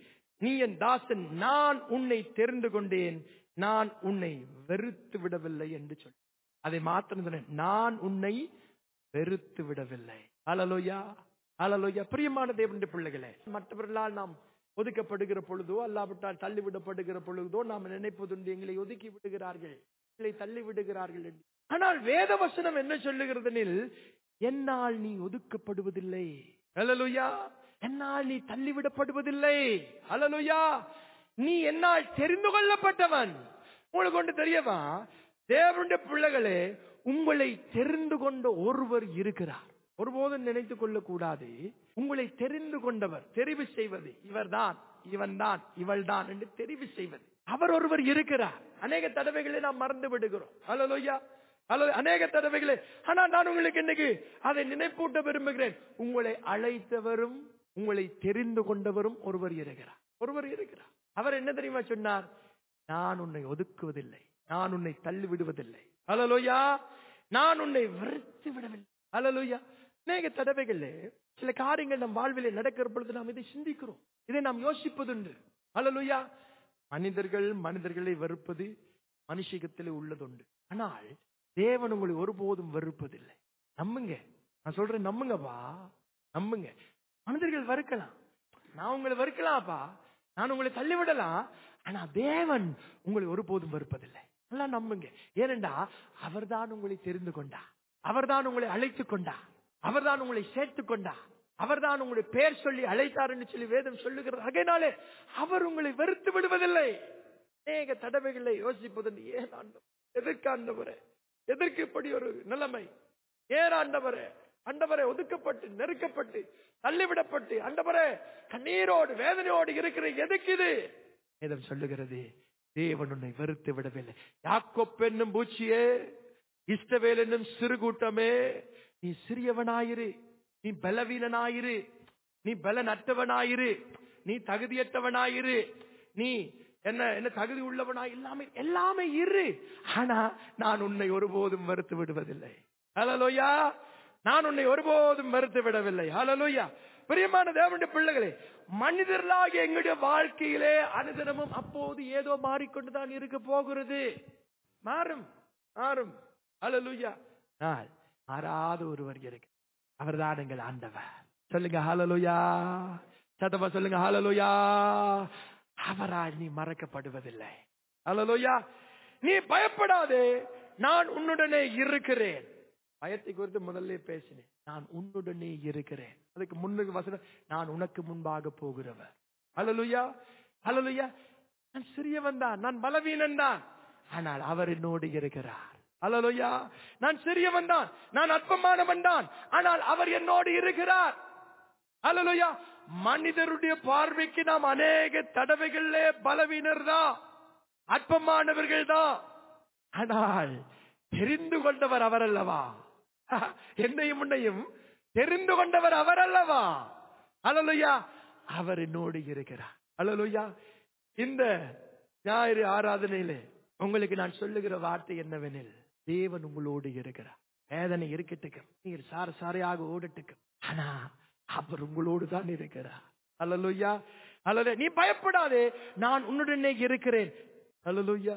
நீ என் தாசன் நான் உன்னை தெரிந்து கொண்டேன் நான் உன்னை வெறுத்து விடவில்லை என்று சொல் அதை மாத்திரம் சொன்னேன். நான் உன்னை வெறுத்து விடவில்லை அலலோயா அலலோயா பிரியமான தேவனுடைய பிள்ளைகளே மற்றவர்களால் நாம் ஒதுக்கப்படுகிற பொழுதோ அல்லாவிட்டால் தள்ளிவிடப்படுகிற பொழுதோ நாம் நினைப்பதுண்டு எங்களை ஒதுக்கி விடுகிறார்கள் எங்களை தள்ளி விடுகிறார்கள் என்று ஆனால் வேத வசனம் என்ன சொல்லுகிறதெனில் என்னால் நீ ஒதுக்கப்படுவதில்லை அலலுயா என்னால் நீ தள்ளிவிடப்படுவதில்லை அலலுயா நீ என்னால் தெரிந்து கொள்ளப்பட்டவன் உங்களுக்கு ஒன்று தெரியவா தேவனுடைய பிள்ளைகளே உங்களை தெரிந்து கொண்ட ஒருவர் இருக்கிறார் ஒருபோதும் நினைத்துக் கொள்ளக்கூடாது உங்களை தெரிந்து கொண்டவர் தெரிவு செய்வது இவர்தான் இவன் தான் இவள் தான் என்று தெரிவு செய்வது அவர் ஒருவர் இருக்கிறார் அநேக தடவைகளை நாம் மறந்து விடுகிறோம் அல்லா அல்லது அநேக தடவைகளே ஆனால் நான் உங்களுக்கு இன்னைக்கு அதை நினைப்பூட்ட விரும்புகிறேன் உங்களை அழைத்தவரும் உங்களை தெரிந்து கொண்டவரும் ஒருவர் இருக்கிறார் ஒருவர் இருக்கிறார் அவர் என்ன தெரியுமா சொன்னார் நான் உன்னை ஒதுக்குவதில்லை நான் உன்னை தள்ளி விடுவதில்லை அலலோயா நான் உன்னை வெறுத்து விடவில்லை அலலோயா அநேக தடவைகளே சில காரியங்கள் நம் வாழ்விலே நடக்கிற பொழுது நாம் இதை சிந்திக்கிறோம் இதை நாம் யோசிப்பதுண்டு அலலுயா மனிதர்கள் மனிதர்களை வெறுப்பது மனுஷிகத்திலே உள்ளதுண்டு ஆனால் தேவன் உங்களை ஒருபோதும் வெறுப்பதில்லை நம்புங்க நான் சொல்றேன் நம்புங்கப்பா நம்புங்க மனிதர்கள் வெறுக்கலாம் நான் உங்களை வெறுக்கலாம்ப்பா நான் உங்களை தள்ளிவிடலாம் ஆனா தேவன் உங்களை ஒருபோதும் வெறுப்பதில்லை நல்லா நம்புங்க ஏனென்றா அவர்தான் உங்களை தெரிந்து கொண்டா அவர்தான் உங்களை அழைத்து கொண்டா அவர்தான் உங்களை சேர்த்து கொண்டா அவர்தான் உங்களை பெயர் சொல்லி அழைத்தார் என்று சொல்லி வேதம் சொல்லுகிறது அதனாலே அவர் உங்களை வெறுத்து விடுவதில்லை அநேக தடவைகளை யோசிப்பது ஏன் ஆண்டவர் எதற்கு ஆண்டவரே எதற்கு இப்படி ஒரு நிலைமை ஏன் ஆண்டவரே அண்டவரை ஒதுக்கப்பட்டு நெருக்கப்பட்டு தள்ளிவிடப்பட்டு அண்டவரே கண்ணீரோடு வேதனையோடு இருக்கிற எதுக்கு இது வேதம் சொல்லுகிறது தேவன் உன்னை வெறுத்து விடவில்லை யாக்கோப் என்னும் பூச்சியே இஷ்டவேல் என்னும் சிறு கூட்டமே நீ சிறியவனாயிரு நீ பலவீனனாயிரு நீ பலனற்றவனாயிரு நீ தகுதியற்றவனாயிரு நீ என்ன என்ன தகுதி உள்ளவனா எல்லாமே எல்லாமே இரு ஆனா நான் உன்னை ஒருபோதும் மறுத்து விடுவதில்லை ஹலலோயா நான் உன்னை ஒருபோதும் மறுத்து விடவில்லை ஹலலோயா பிரியமான தேவனுடைய பிள்ளைகளே மனிதர்களாகிய எங்களுடைய வாழ்க்கையிலே அனுதினமும் அப்போது ஏதோ மாறிக்கொண்டுதான் இருக்க போகிறது மாறும் மாறும் ஹலலூயா நாள் மாறாத ஒருவர் இருக்கு அவர்தான் எங்கள் ஆண்டவர் சொல்லுங்க ஹலலுயா சத்தமா சொல்லுங்க ஹலலுயா அவரால் நீ மறக்கப்படுவதில்லை அல்லலோயா நீ பயப்படாதே நான் உன்னுடனே இருக்கிறேன் பயத்தை குறித்து முதல்ல பேசினேன் நான் உன்னுடனே இருக்கிறேன் அதுக்கு முன்னுக்கு வசனம் நான் உனக்கு முன்பாக போகிறவர் அல்லலுயா அல்லலுயா நான் சிறியவன் தான் நான் பலவீனன் தான் ஆனால் அவர் என்னோடு இருக்கிறார் அல்லலுயா நான் சிறியவன் தான் நான் அற்பமானவன் தான் ஆனால் அவர் என்னோடு இருக்கிறார் அல்லலுயா மனிதருடைய பார்வைக்கு நாம் அநேக தடவைகளிலே பலவீனர் தான் அற்பமானவர்கள் தான் ஆனால் தெரிந்து கொண்டவர் அவர் அல்லவா என்னையும் உன்னையும் தெரிந்து கொண்டவர் அவர் அல்லவா அலலுயா அவர் என்னோடு இருக்கிறார் அலலுயா இந்த ஞாயிறு ஆராதனையிலே உங்களுக்கு நான் சொல்லுகிற வார்த்தை என்னவெனில் தேவன் உங்களோடு இருக்கிறார் வேதனை இருக்கட்டுக்கு நீர் சார சாரையாக ஓடட்டுக்கு ஆனா அவர் உங்களோடு தான் இருக்கிறார் அல்லலுயா அல்லல நீ பயப்படாதே நான் உன்னுடனே இருக்கிறேன் அல்லலுயா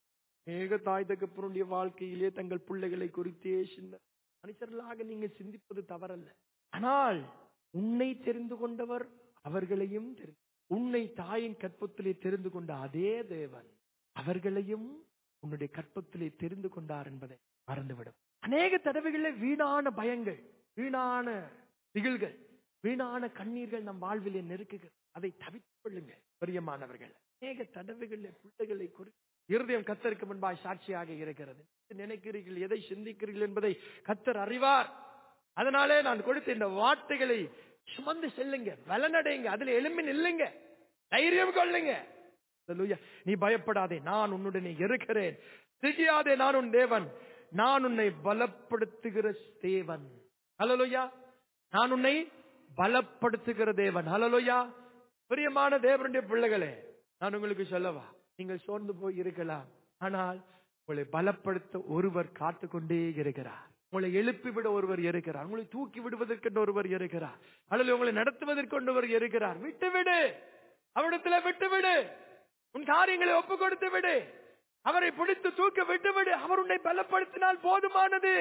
ஏக தாய் தகப்பனுடைய வாழ்க்கையிலே தங்கள் பிள்ளைகளை குறித்தே சின்ன மனுஷர்களாக நீங்க சிந்திப்பது தவறல்ல ஆனால் உன்னை தெரிந்து கொண்டவர் அவர்களையும் தெரிந்து உன்னை தாயின் கற்பத்திலே தெரிந்து கொண்ட அதே தேவன் அவர்களையும் உன்னுடைய கற்பத்திலே தெரிந்து கொண்டார் என்பதை மறந்துவிடும் அநேக தடவைகளில் வீணான பயங்கள் வீணான திகில்கள் வீணான கண்ணீர்கள் நம் வாழ்விலே நெருக்குகள் அதை தவித்துக் கொள்ளுங்க பிரியமானவர்கள் அநேக தடவைகளில் பிள்ளைகளை குறி இருதயம் கத்தருக்கு முன்பாய் சாட்சியாக இருக்கிறது நினைக்கிறீர்கள் எதை சிந்திக்கிறீர்கள் என்பதை கத்தர் அறிவார் அதனாலே நான் கொடுத்த இந்த வார்த்தைகளை சுமந்து செல்லுங்க வலனடைங்க அதுல எலும்பி நில்லுங்க தைரியம் கொள்ளுங்க அல்லேலூயா. நீ பயப்படாதே நான் உன்னுடனே இருக்கிறேன் திகியாதே நான் உன் தேவன் நான் உன்னை பலப்படுத்துகிற தேவன் ஹலலோயா நான் உன்னை பலப்படுத்துகிற தேவன் ஹலலோயா பிரியமான தேவனுடைய பிள்ளைகளே நான் உங்களுக்கு சொல்லவா நீங்கள் சோர்ந்து போய் இருக்கலாம் ஆனால் உங்களை பலப்படுத்த ஒருவர் காத்து கொண்டே இருக்கிறார் உங்களை எழுப்பி விட ஒருவர் இருக்கிறார் உங்களை தூக்கி விடுவதற்கென்று ஒருவர் இருக்கிறார் அல்லது உங்களை நடத்துவதற்கு ஒருவர் இருக்கிறார் விட்டு விடு அவரிடத்துல விட்டு விடு உன் காரியங்களை ஒப்பு கொடுத்து விடு அவரை பிடித்து தூக்க விட்டு விடு அவர் உன்னை பலப்படுத்தினால் போதுமானது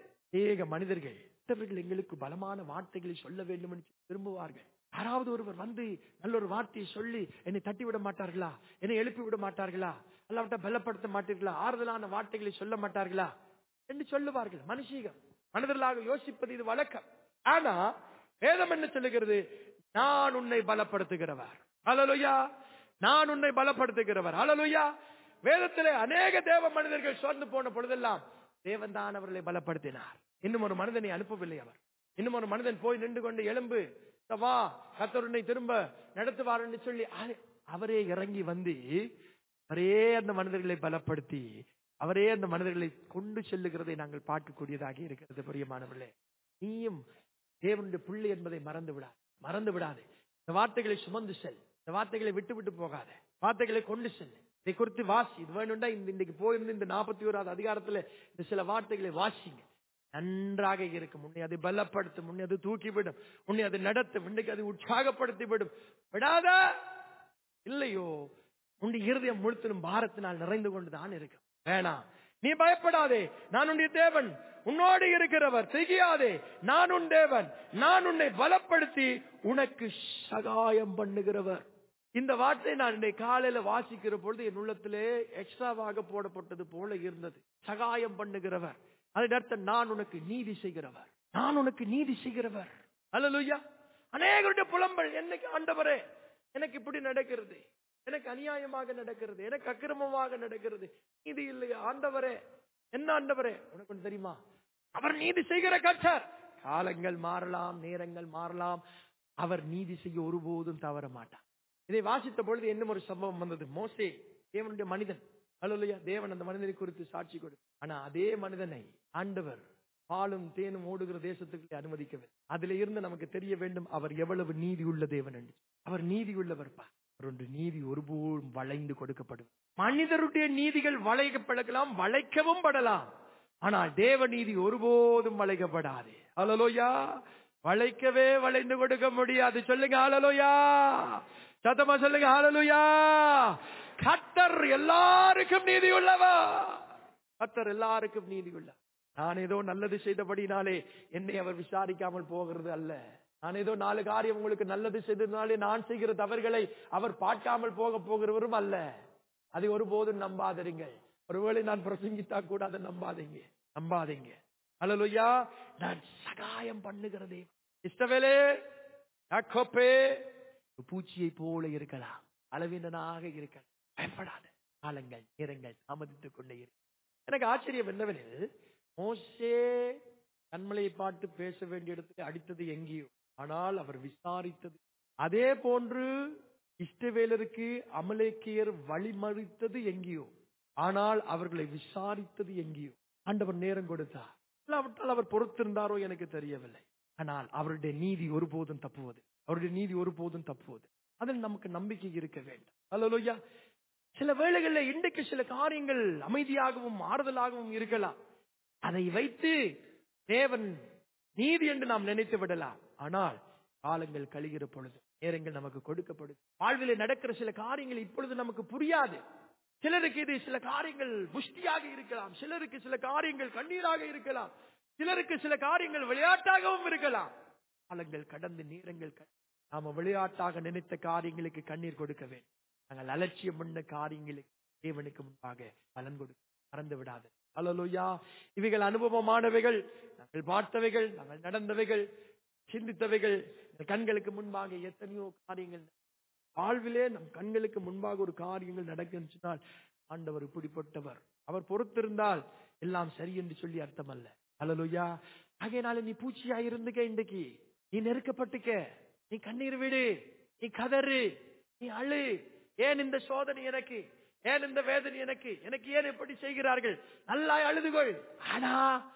ஏக மனிதர்கள் மற்றவர்கள் எங்களுக்கு பலமான வார்த்தைகளை சொல்ல வேண்டும் என்று விரும்புவார்கள் யாராவது ஒருவர் வந்து நல்ல ஒரு வார்த்தையை சொல்லி என்னை தட்டி விட மாட்டார்களா என்னை எழுப்பி விட மாட்டார்களா அல்லாவிட்ட பலப்படுத்த மாட்டீர்களா ஆறுதலான வார்த்தைகளை சொல்ல மாட்டார்களா என்று சொல்லுவார்கள் மனுஷீகம் மனிதர்களாக யோசிப்பது இது வழக்கம் ஆனா வேதம் என்ன சொல்லுகிறது நான் உன்னை பலப்படுத்துகிறவர் ஹalleluya நான் உன்னை பலப்படுத்துகிறவர் ஹalleluya வேதத்திலே அநேக தேவ மனிதர்கள் சோர்ந்து போன பொழுதெல்லாம் தேவன் தான் அவர்களை பலப்படுத்தினார் இன்னும் ஒரு மனிதனை அனுப்பவில்லை அவர் இன்னும் ஒரு மனிதன் போய் நின்று கொண்டு எலும்பு வா கத்தருனை திரும்ப நடத்துவார் என்று சொல்லி அ- அவரே இறங்கி வந்து அவரே அந்த மனிதர்களை பலப்படுத்தி அவரே அந்த மனிதர்களை கொண்டு செல்லுகிறதை நாங்கள் பார்க்கக்கூடியதாக இருக்கிறது பிரியமானவர்களே நீயும் தேவனுடைய பிள்ளை என்பதை மறந்து விடாது மறந்து விடாது இந்த வார்த்தைகளை சுமந்து செல் இந்த வார்த்தைகளை விட்டு விட்டு போகாத வார்த்தைகளை கொண்டு செல் இதை குறித்து வாசி இது வேணும்டா இந்த இன்னைக்கு போயிருந்து இந்த நாற்பத்தி ஓராவது அதிகாரத்துல இந்த சில வார்த்தைகளை வாசிங்க நன்றாக இருக்கும் உன்னை அதை பலப்படுத்தும் உன்னை அது தூக்கிவிடும் உன்னை அது நடத்தும் இன்னைக்கு அது உற்சாகப்படுத்தி விடும் விடாத இல்லையோ உன்னுடைய இருதயம் முழுத்தினும் பாரத்தினால் நிறைந்து கொண்டுதான் இருக்கும் வேணாம் நீ பயப்படாதே நான் உன்னுடைய தேவன் உன்னோடு இருக்கிறவர் செய்யாதே நான் உன் தேவன் நான் உன்னை பலப்படுத்தி உனக்கு சகாயம் பண்ணுகிறவர் இந்த வார்த்தை நான் இன்றைய காலையில வாசிக்கிற பொழுது என் உள்ளத்திலே எக்ஸ்ட்ராவாக போடப்பட்டது போல இருந்தது சகாயம் பண்ணுகிறவர் அதன் அர்த்தம் நான் உனக்கு நீதி செய்கிறவர் நான் உனக்கு நீதி செய்கிறவர் அல்லலுயா அநேகருடைய புலம்பல் என்னைக்கு ஆண்டவரே எனக்கு இப்படி நடக்கிறது எனக்கு அநியாயமாக நடக்கிறது எனக்கு அக்கிரமமாக நடக்கிறது நீதி இல்லையா ஆண்டவரே என்ன ஆண்டவரே உனக்கு ஒண்ணு தெரியுமா அவர் நீதி செய்கிற கர்த்தர் காலங்கள் மாறலாம் நேரங்கள் மாறலாம் அவர் நீதி செய்ய ஒருபோதும் தவற மாட்டார் இதை வாசித்த பொழுது இன்னும் ஒரு சம்பவம் வந்தது மோசே தேவனுடைய மனிதன் அல்லையா தேவன் அந்த மனிதனை குறித்து சாட்சி கொடு ஆனா அதே மனிதனை ஆண்டவர் பாலும் தேனும் ஓடுகிற தேசத்துக்கு அனுமதிக்கவில்லை அதுல இருந்து நமக்கு தெரிய வேண்டும் அவர் எவ்வளவு நீதி உள்ள தேவன் என்று அவர் நீதி உள்ளவர் பா அவருடைய நீதி ஒருபோதும் வளைந்து கொடுக்கப்படும் மனிதருடைய நீதிகள் வளைக்கப்படலாம் வளைக்கவும் படலாம் ஆனால் தேவ நீதி ஒருபோதும் வளைக்கப்படாது அலலோயா வளைக்கவே வளைந்து கொடுக்க முடியாது சொல்லுங்க ஆலலோயா சத்தமா சொல்லுங்க ஆலலுயா கத்தர் எல்லாருக்கும் நீதி உள்ளவா கத்தர் எல்லாருக்கும் நீதி உள்ள நான் ஏதோ நல்லது செய்தபடினாலே என்னை அவர் விசாரிக்காமல் போகிறது அல்ல நான் ஏதோ நாலு காரியம் உங்களுக்கு நல்லது செய்ததுனாலே நான் செய்கிற தவறுகளை அவர் பார்க்காமல் போக போகிறவரும் அல்ல அதை ஒருபோதும் நம்பாதீர்கள் ஒருவேளை நான் பிரசங்கித்தா கூட அதை நம்பாதீங்க நம்பாதீங்க அல்லலுயா நான் சகாயம் பண்ணுகிறதே இஷ்டவேலே யாக்கோப்பே ஒரு பூச்சியை போல இருக்கலாம் அளவினனாக இருக்கலாம் பயப்படாத காலங்கள் நேரங்கள் தாமதித்துக் கொண்டே இரு எனக்கு ஆச்சரியம் என்னவெனில் மோசே கண்மலையை பார்த்து பேச வேண்டிய இடத்துல அடித்தது எங்கேயோ ஆனால் அவர் விசாரித்தது அதே போன்று இஷ்டவேலருக்கு அமலேக்கியர் வழிமறித்தது எங்கேயோ ஆனால் அவர்களை விசாரித்தது எங்கேயோ ஆண்டவர் நேரம் கொடுத்தார் இல்லாவிட்டால் அவர் பொறுத்திருந்தாரோ எனக்கு தெரியவில்லை ஆனால் அவருடைய நீதி ஒருபோதும் தப்புவது அவருடைய நீதி ஒருபோதும் தப்புவது அதில் நமக்கு நம்பிக்கை இருக்க வேண்டும் அல்லா சில வேளைகளில் இன்றைக்கு சில காரியங்கள் அமைதியாகவும் ஆறுதலாகவும் இருக்கலாம் அதை வைத்து தேவன் நீதி என்று நாம் நினைத்து விடலாம் ஆனால் காலங்கள் கழிகிற பொழுது நேரங்கள் நமக்கு கொடுக்கப்படுது வாழ்விலே நடக்கிற சில காரியங்கள் இப்பொழுது நமக்கு புரியாது சிலருக்கு இது சில காரியங்கள் புஷ்டியாக இருக்கலாம் சிலருக்கு சில காரியங்கள் கண்ணீராக இருக்கலாம் சிலருக்கு சில காரியங்கள் விளையாட்டாகவும் இருக்கலாம் காலங்கள் கடந்து நேரங்கள் நாம விளையாட்டாக நினைத்த காரியங்களுக்கு கண்ணீர் கொடுக்க வேண்டும் நாங்கள் அலட்சியம் பண்ண காரியங்களுக்கு தேவனுக்கு முன்பாக பலன் கொடுக்க மறந்து விடாது அலலுயா இவைகள் அனுபவமானவைகள் நாங்கள் பார்த்தவைகள் நாங்கள் நடந்தவைகள் சிந்தித்தவைகள் கண்களுக்கு முன்பாக எத்தனையோ காரியங்கள் வாழ்விலே நம் கண்களுக்கு முன்பாக ஒரு காரியங்கள் நடக்கின்றால் ஆண்டவர் இப்படிப்பட்டவர் அவர் பொறுத்திருந்தால் எல்லாம் சரி என்று சொல்லி அர்த்தம் அல்ல அலலுயா ஆகையினால நீ பூச்சியா இருந்துக்க இன்றைக்கு நீ நெருக்கப்பட்டுக்க நீ கண்ணீர் விடு நீ கதறு நீ அழு ஏன் இந்த சோதனை எனக்கு ஏன் இந்த வேதனை எனக்கு எனக்கு ஏன் எப்படி செய்கிறார்கள் நல்லா அழுதுகொள் ஆனா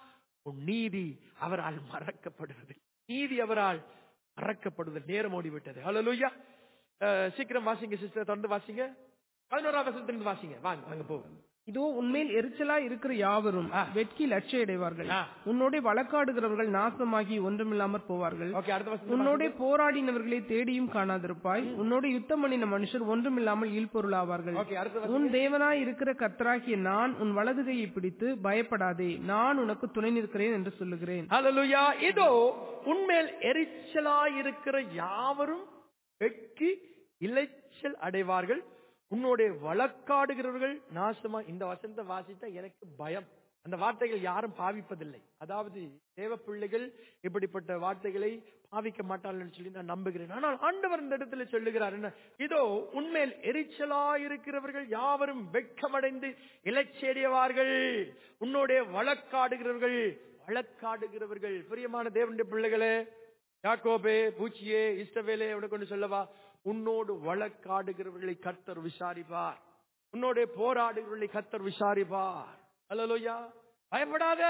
உன் நீதி அவரால் மறக்கப்படுவது நீதி அவரால் மறக்கப்படுவது நேரம் ஓடிவிட்டது ஹலோ சீக்கிரம் வாசிங்க சிஸ்டர் தொடர்ந்து வாசிங்க பதினோராம் வசனத்திலிருந்து வாசிங்க வாங்க வாங்க போவோம்
இதோ உன்மேல் எரிச்சலா இருக்கிற யாவரும்
ஆ.
வெட்கி லட்சியடைவார்கள்
ஆ.
உன்னோட வழக்காடுகிறவர்கள் நாசமாகி ஒன்றுமில்லாமற் போவார்கள்
ஓகே அடுத்த வசனம்
உன்னோட போராடினவர்களை தேடியும் காணாதிருப்பாய் உன்னோட யுத்தம் பண்ணின மனுஷர் ஒன்றுமில்லாமல் இல்பொருளாவார்கள்
ஓகே அடுத்த வசனம்
உன் தேவனாய் இருக்கிற கர்த்தராகிய நான் உன் வலது கையை பிடித்து பயப்படாதே நான் உனக்கு துணை நிற்கிறேன் என்று சொல்லுகிறேன்
ஹalleluya இதோ உன்மேல் எரிச்சலாயிருக்கிற யாவரும் வெட்கி இளைச்சல் அடைவார்கள் உன்னோட வழக்காடுகிறவர்கள் நாசமா இந்த வசனத்தை வாசித்தா எனக்கு பயம் அந்த வார்த்தைகள் யாரும் பாவிப்பதில்லை அதாவது தேவ பிள்ளைகள் இப்படிப்பட்ட வார்த்தைகளை பாவிக்க மாட்டார்கள் சொல்லி நான் நம்புகிறேன் ஆனால் ஆண்டவர் இந்த இடத்துல சொல்லுகிறார் என்ன இதோ உண்மையில் எரிச்சலாயிருக்கிறவர்கள் யாவரும் வெட்கமடைந்து இலச்சேடியவார்கள் உன்னோடைய வழக்காடுகிறவர்கள் வழக்காடுகிறவர்கள் பிரியமான தேவனுடைய பிள்ளைகளே யாக்கோபே பூச்சியே இஷ்டவேலே உனக்கு ஒன்று சொல்லவா உன்னோடு வழக்காடுகிறவர்களை கர்த்தர் விசாரிப்பார் உன்னோட போராடுகிறவர்களை கர்த்தர் விசாரிப்பார் அல்லலோயா பயப்படாத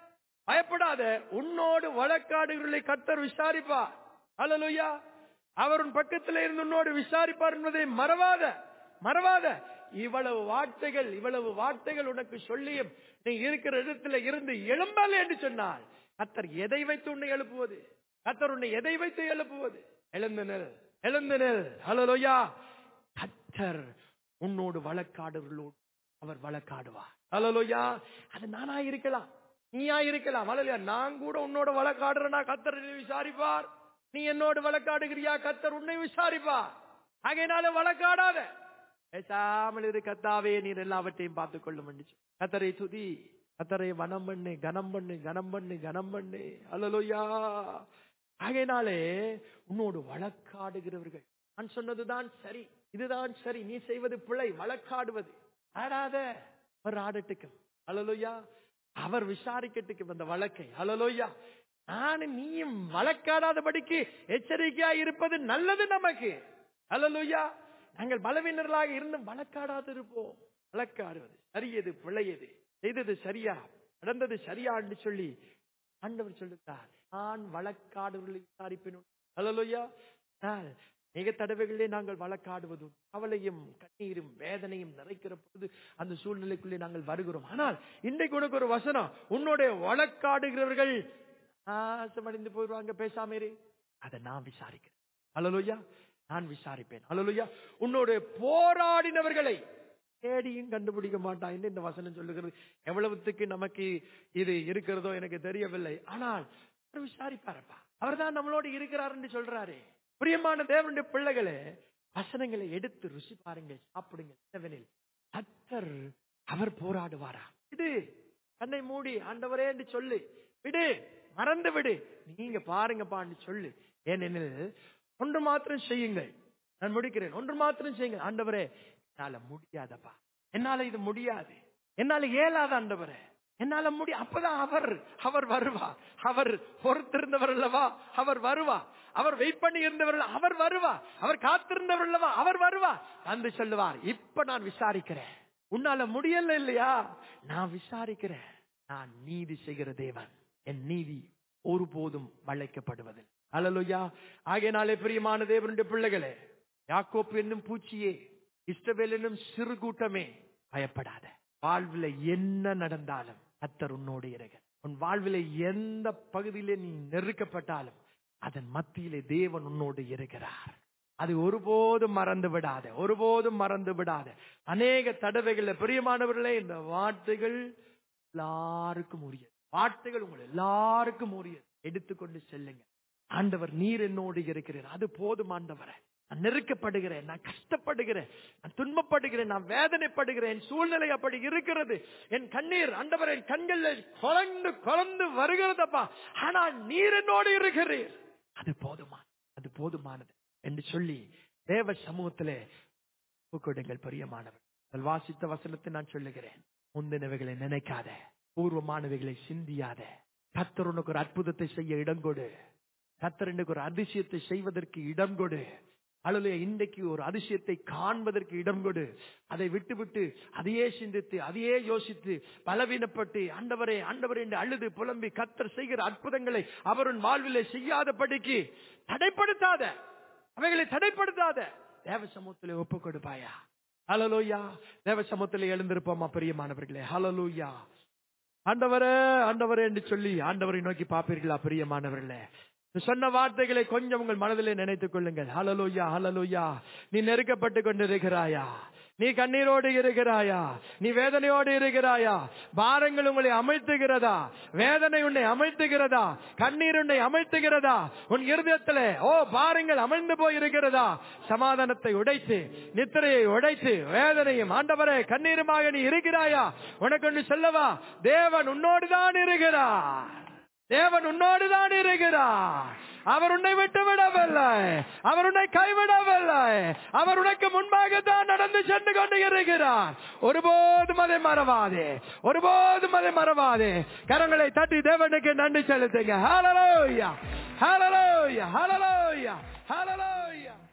பயப்படாத உன்னோடு வழக்காடுகிறவர்களை கர்த்தர் விசாரிப்பார் அல்லலோயா அவர் உன் பக்கத்தில் இருந்து உன்னோடு விசாரிப்பார் என்பதை மறவாத மறவாத இவ்வளவு வார்த்தைகள் இவ்வளவு வார்த்தைகள் உனக்கு சொல்லியும் நீ இருக்கிற இடத்துல இருந்து எழும்பல் என்று சொன்னால் கத்தர் எதை வைத்து உன்னை எழுப்புவது கத்தர் உன்னை எதை வைத்து எழுப்புவது எழுந்து நெல் எழுந்து நெல் ஹலோயா கத்தர் உன்னோடு வழக்காடுவர்களோடு அவர் வழக்காடுவார் ஹலோயா அது நானா இருக்கலாம் நீயா இருக்கலாம் ஹலோயா நான் கூட உன்னோட வழக்காடுறனா கத்தர் என்னை விசாரிப்பார் நீ என்னோடு வழக்காடுகிறியா கத்தர் உன்னை விசாரிப்பார் ஆகையினால வழக்காடாத பேசாமல் இரு கத்தாவே நீர் எல்லாவற்றையும் பார்த்துக் கொள்ளும் என்று சொல்லி. கத்தரை துதி கத்தரை வனம் பண்ணு கனம் பண்ணு கனம் பண்ணு கனம் பண்ணு அல்லலோயா ஆகையினாலே உன்னோடு வழக்காடுகிறவர்கள் நான் சொன்னதுதான் சரி இதுதான் சரி நீ செய்வது பிழை வழக்காடுவது ஆடாத அவர் ஆடட்டுக்கும் அல்லலோயா அவர் விசாரிக்கட்டுக்கும் அந்த வழக்கை அல்லலோயா நானும் நீயும் வழக்காடாதபடிக்கு எச்சரிக்கையா இருப்பது நல்லது நமக்கு அல்லலோயா நாங்கள் பலவீனர்களாக இருந்தும் வழக்காடாது இருப்போம் வழக்காடுவது சரியது பிழையது செய்தது சரியா நடந்தது சரியா என்று சொல்லி ஆண்டவர் சொல்லுகிறார் நான் வழக்காடுவர்களை விசாரிப்பேன் அல்லலோயா மிக தடவைகளே நாங்கள் வழக்காடுவதும் கவலையும் கண்ணீரும் வேதனையும் நிறைக்கிற பொழுது அந்த சூழ்நிலைக்குள்ளே நாங்கள் வருகிறோம் ஆனால் இன்றைக்கு உனக்கு ஒரு வசனம் உன்னுடைய வழக்காடுகிறவர்கள் நாசமடைந்து போயிடுவாங்க பேசாம இரு அதை நான் விசாரிக்கிறேன் அல்லலோயா நான் விசாரிப்பேன் அல்லலுயா உன்னோட போராடினவர்களை தேடியும் கண்டுபிடிக்க மாட்டான் என்று இந்த வசனம் சொல்லுகிறது எவ்வளவுத்துக்கு நமக்கு இது இருக்கிறதோ எனக்கு தெரியவில்லை ஆனால் அவர் விசாரிப்பாரப்பா அவர்தான் நம்மளோடு இருக்கிறார் என்று சொல்றாரு பிரியமான தேவனுடைய பிள்ளைகளே வசனங்களை எடுத்து ருசி பாருங்க சாப்பிடுங்க தேவனில் கத்தர் அவர் போராடுவாரா விடு கண்ணை மூடி ஆண்டவரே என்று சொல்லு விடு மறந்து விடு நீங்க பாருங்கப்பான்னு சொல்லு ஏனெனில் ஒன்று மாத்திரம் செய்யுங்கள் நான் முடிக்கிறேன் ஒன்று மாத்திரம் செய்யுங்கள் ஆண்டவரே என்னால முடியாதப்பா என்னால இது முடியாது என்னால இயலாத ஆண்டவரே என்னால முடி அப்பதான் அவர் அவர் வருவார் அவர் பொறுத்திருந்தவர் அல்லவா அவர் வருவார் அவர் வெயிட் பண்ணி இருந்தவர் அல்ல, அவர் வருவார் அவர் காத்திருந்தவர் அல்லவா அவர் வருவார் வந்து சொல்லுவார் இப்ப நான் விசாரிக்கிறேன் உன்னால முடியல இல்லையா நான் விசாரிக்கிறேன் நான் நீதி செய்கிற தேவன் என் நீதி ஒருபோதும் வளைக்கப்படுவதில்லை அல்லலுயா ஆகையினாலே பிரியமான தேவனுடைய பிள்ளைகளே யாக்கோப்பு என்னும் பூச்சியே இஸ்ரவேல் என்னும் சிறு கூட்டமே பயப்படாத வாழ்வில் என்ன நடந்தாலும் கத்தர் உன்னோடு இருக்க உன் வாழ்வில் எந்த பகுதியிலே நீ நெருக்கப்பட்டாலும் அதன் மத்தியிலே தேவன் உன்னோடு இருக்கிறார் அது ஒருபோதும் மறந்து விடாத ஒருபோதும் மறந்து விடாத அநேக தடவைகள்ல பிரியமானவர்களே இந்த வார்த்தைகள் எல்லாருக்கும் உரியது வார்த்தைகள் உங்கள் எல்லாருக்கும் உரியது எடுத்துக்கொண்டு செல்லுங்க ஆண்டவர் நீர் என்னோடு இருக்கிறீர் அது போதும் ஆண்டவரே நான் நெருக்கப்படுகிறேன் நான் கஷ்டப்படுகிறேன் நான் துன்பப்படுகிறேன் நான் வேதனைப்படுகிறேன் என் சூழ்நிலை அப்படி இருக்கிறது என் கண்ணீர் ஆண்டவர் என் கண்கள் குழந்து குழந்து வருகிறதப்பா ஆனால் நீர் என்னோடு இருக்கிறீர் அது போதுமா அது போதுமானது என்று சொல்லி தேவ சமூகத்திலே ஒப்புக்கொடுங்கள் பிரியமானவர் நீங்கள் வாசித்த வசனத்தை நான் சொல்லுகிறேன் முந்தினவைகளை நினைக்காத பூர்வமானவைகளை சிந்தியாத கத்தர் உனக்கு ஒரு அற்புதத்தை செய்ய இடம் கொடு கத்தர் எனக்கு ஒரு அதிசயத்தை செய்வதற்கு இடம் கொடு அல்லது இன்றைக்கு ஒரு அதிசயத்தை காண்பதற்கு இடம் கொடு அதை விட்டு விட்டு அதையே சிந்தித்து அதையே யோசித்து பலவீனப்பட்டு ஆண்டவரே ஆண்டவரே என்று அழுது புலம்பி கத்தர் செய்கிற அற்புதங்களை அவரின் வாழ்விலே செய்யாதபடிக்கு தடைப்படுத்தாத அவைகளை தடைப்படுத்தாத தேவ சமூகத்திலே ஒப்பு கொடுப்பாயா ஹலலோயா தேவ சமூகத்திலே எழுந்திருப்போமா பிரியமானவர்களே ஹலலூயா ஆண்டவரே ஆண்டவரே என்று சொல்லி ஆண்டவரை நோக்கி பார்ப்பீர்களா பிரியமானவர்களே சொன்ன வார்த்தைகளை கொஞ்சம் உங்கள் மனதிலே நினைத்துக் கொள்ளுங்கள் ஹலலோயா ஹலலோயா நீ நெருக்கப்பட்டு கொண்டிருக்கிறாயா நீ கண்ணீரோடு இருக்கிறாயா நீ வேதனையோடு இருக்கிறாயா பாரங்கள் உங்களை அமைத்துகிறதா வேதனை உன்னை அமைத்துகிறதா கண்ணீர் உன்னை அமைத்துகிறதா உன் இருதயத்திலே ஓ பாரங்கள் அமைந்து போய் இருக்கிறதா சமாதானத்தை உடைத்து நித்திரையை உடைத்து வேதனையும் ஆண்டவரே கண்ணீருமாக நீ இருக்கிறாயா உனக்கு ஒன்று சொல்லவா தேவன் உன்னோடு தான் இருக்கிறார் தேவன் உன்னோடு தான் இருக்கிறார் அவர் உன்னை விட்டு விடவில்லை அவர் உன்னை கைவிடவில்லை அவர் உனக்கு முன்பாக தான் நடந்து சென்று கொண்டு இருக்கிறார் ஒருபோதும் அதை மறவாதே ஒருபோதும் அதை மறவாதே கரங்களை தட்டி தேவனுக்கு நன்றி செலுத்துங்க ஹalleluya ஹalleluya ஹalleluya ஹalleluya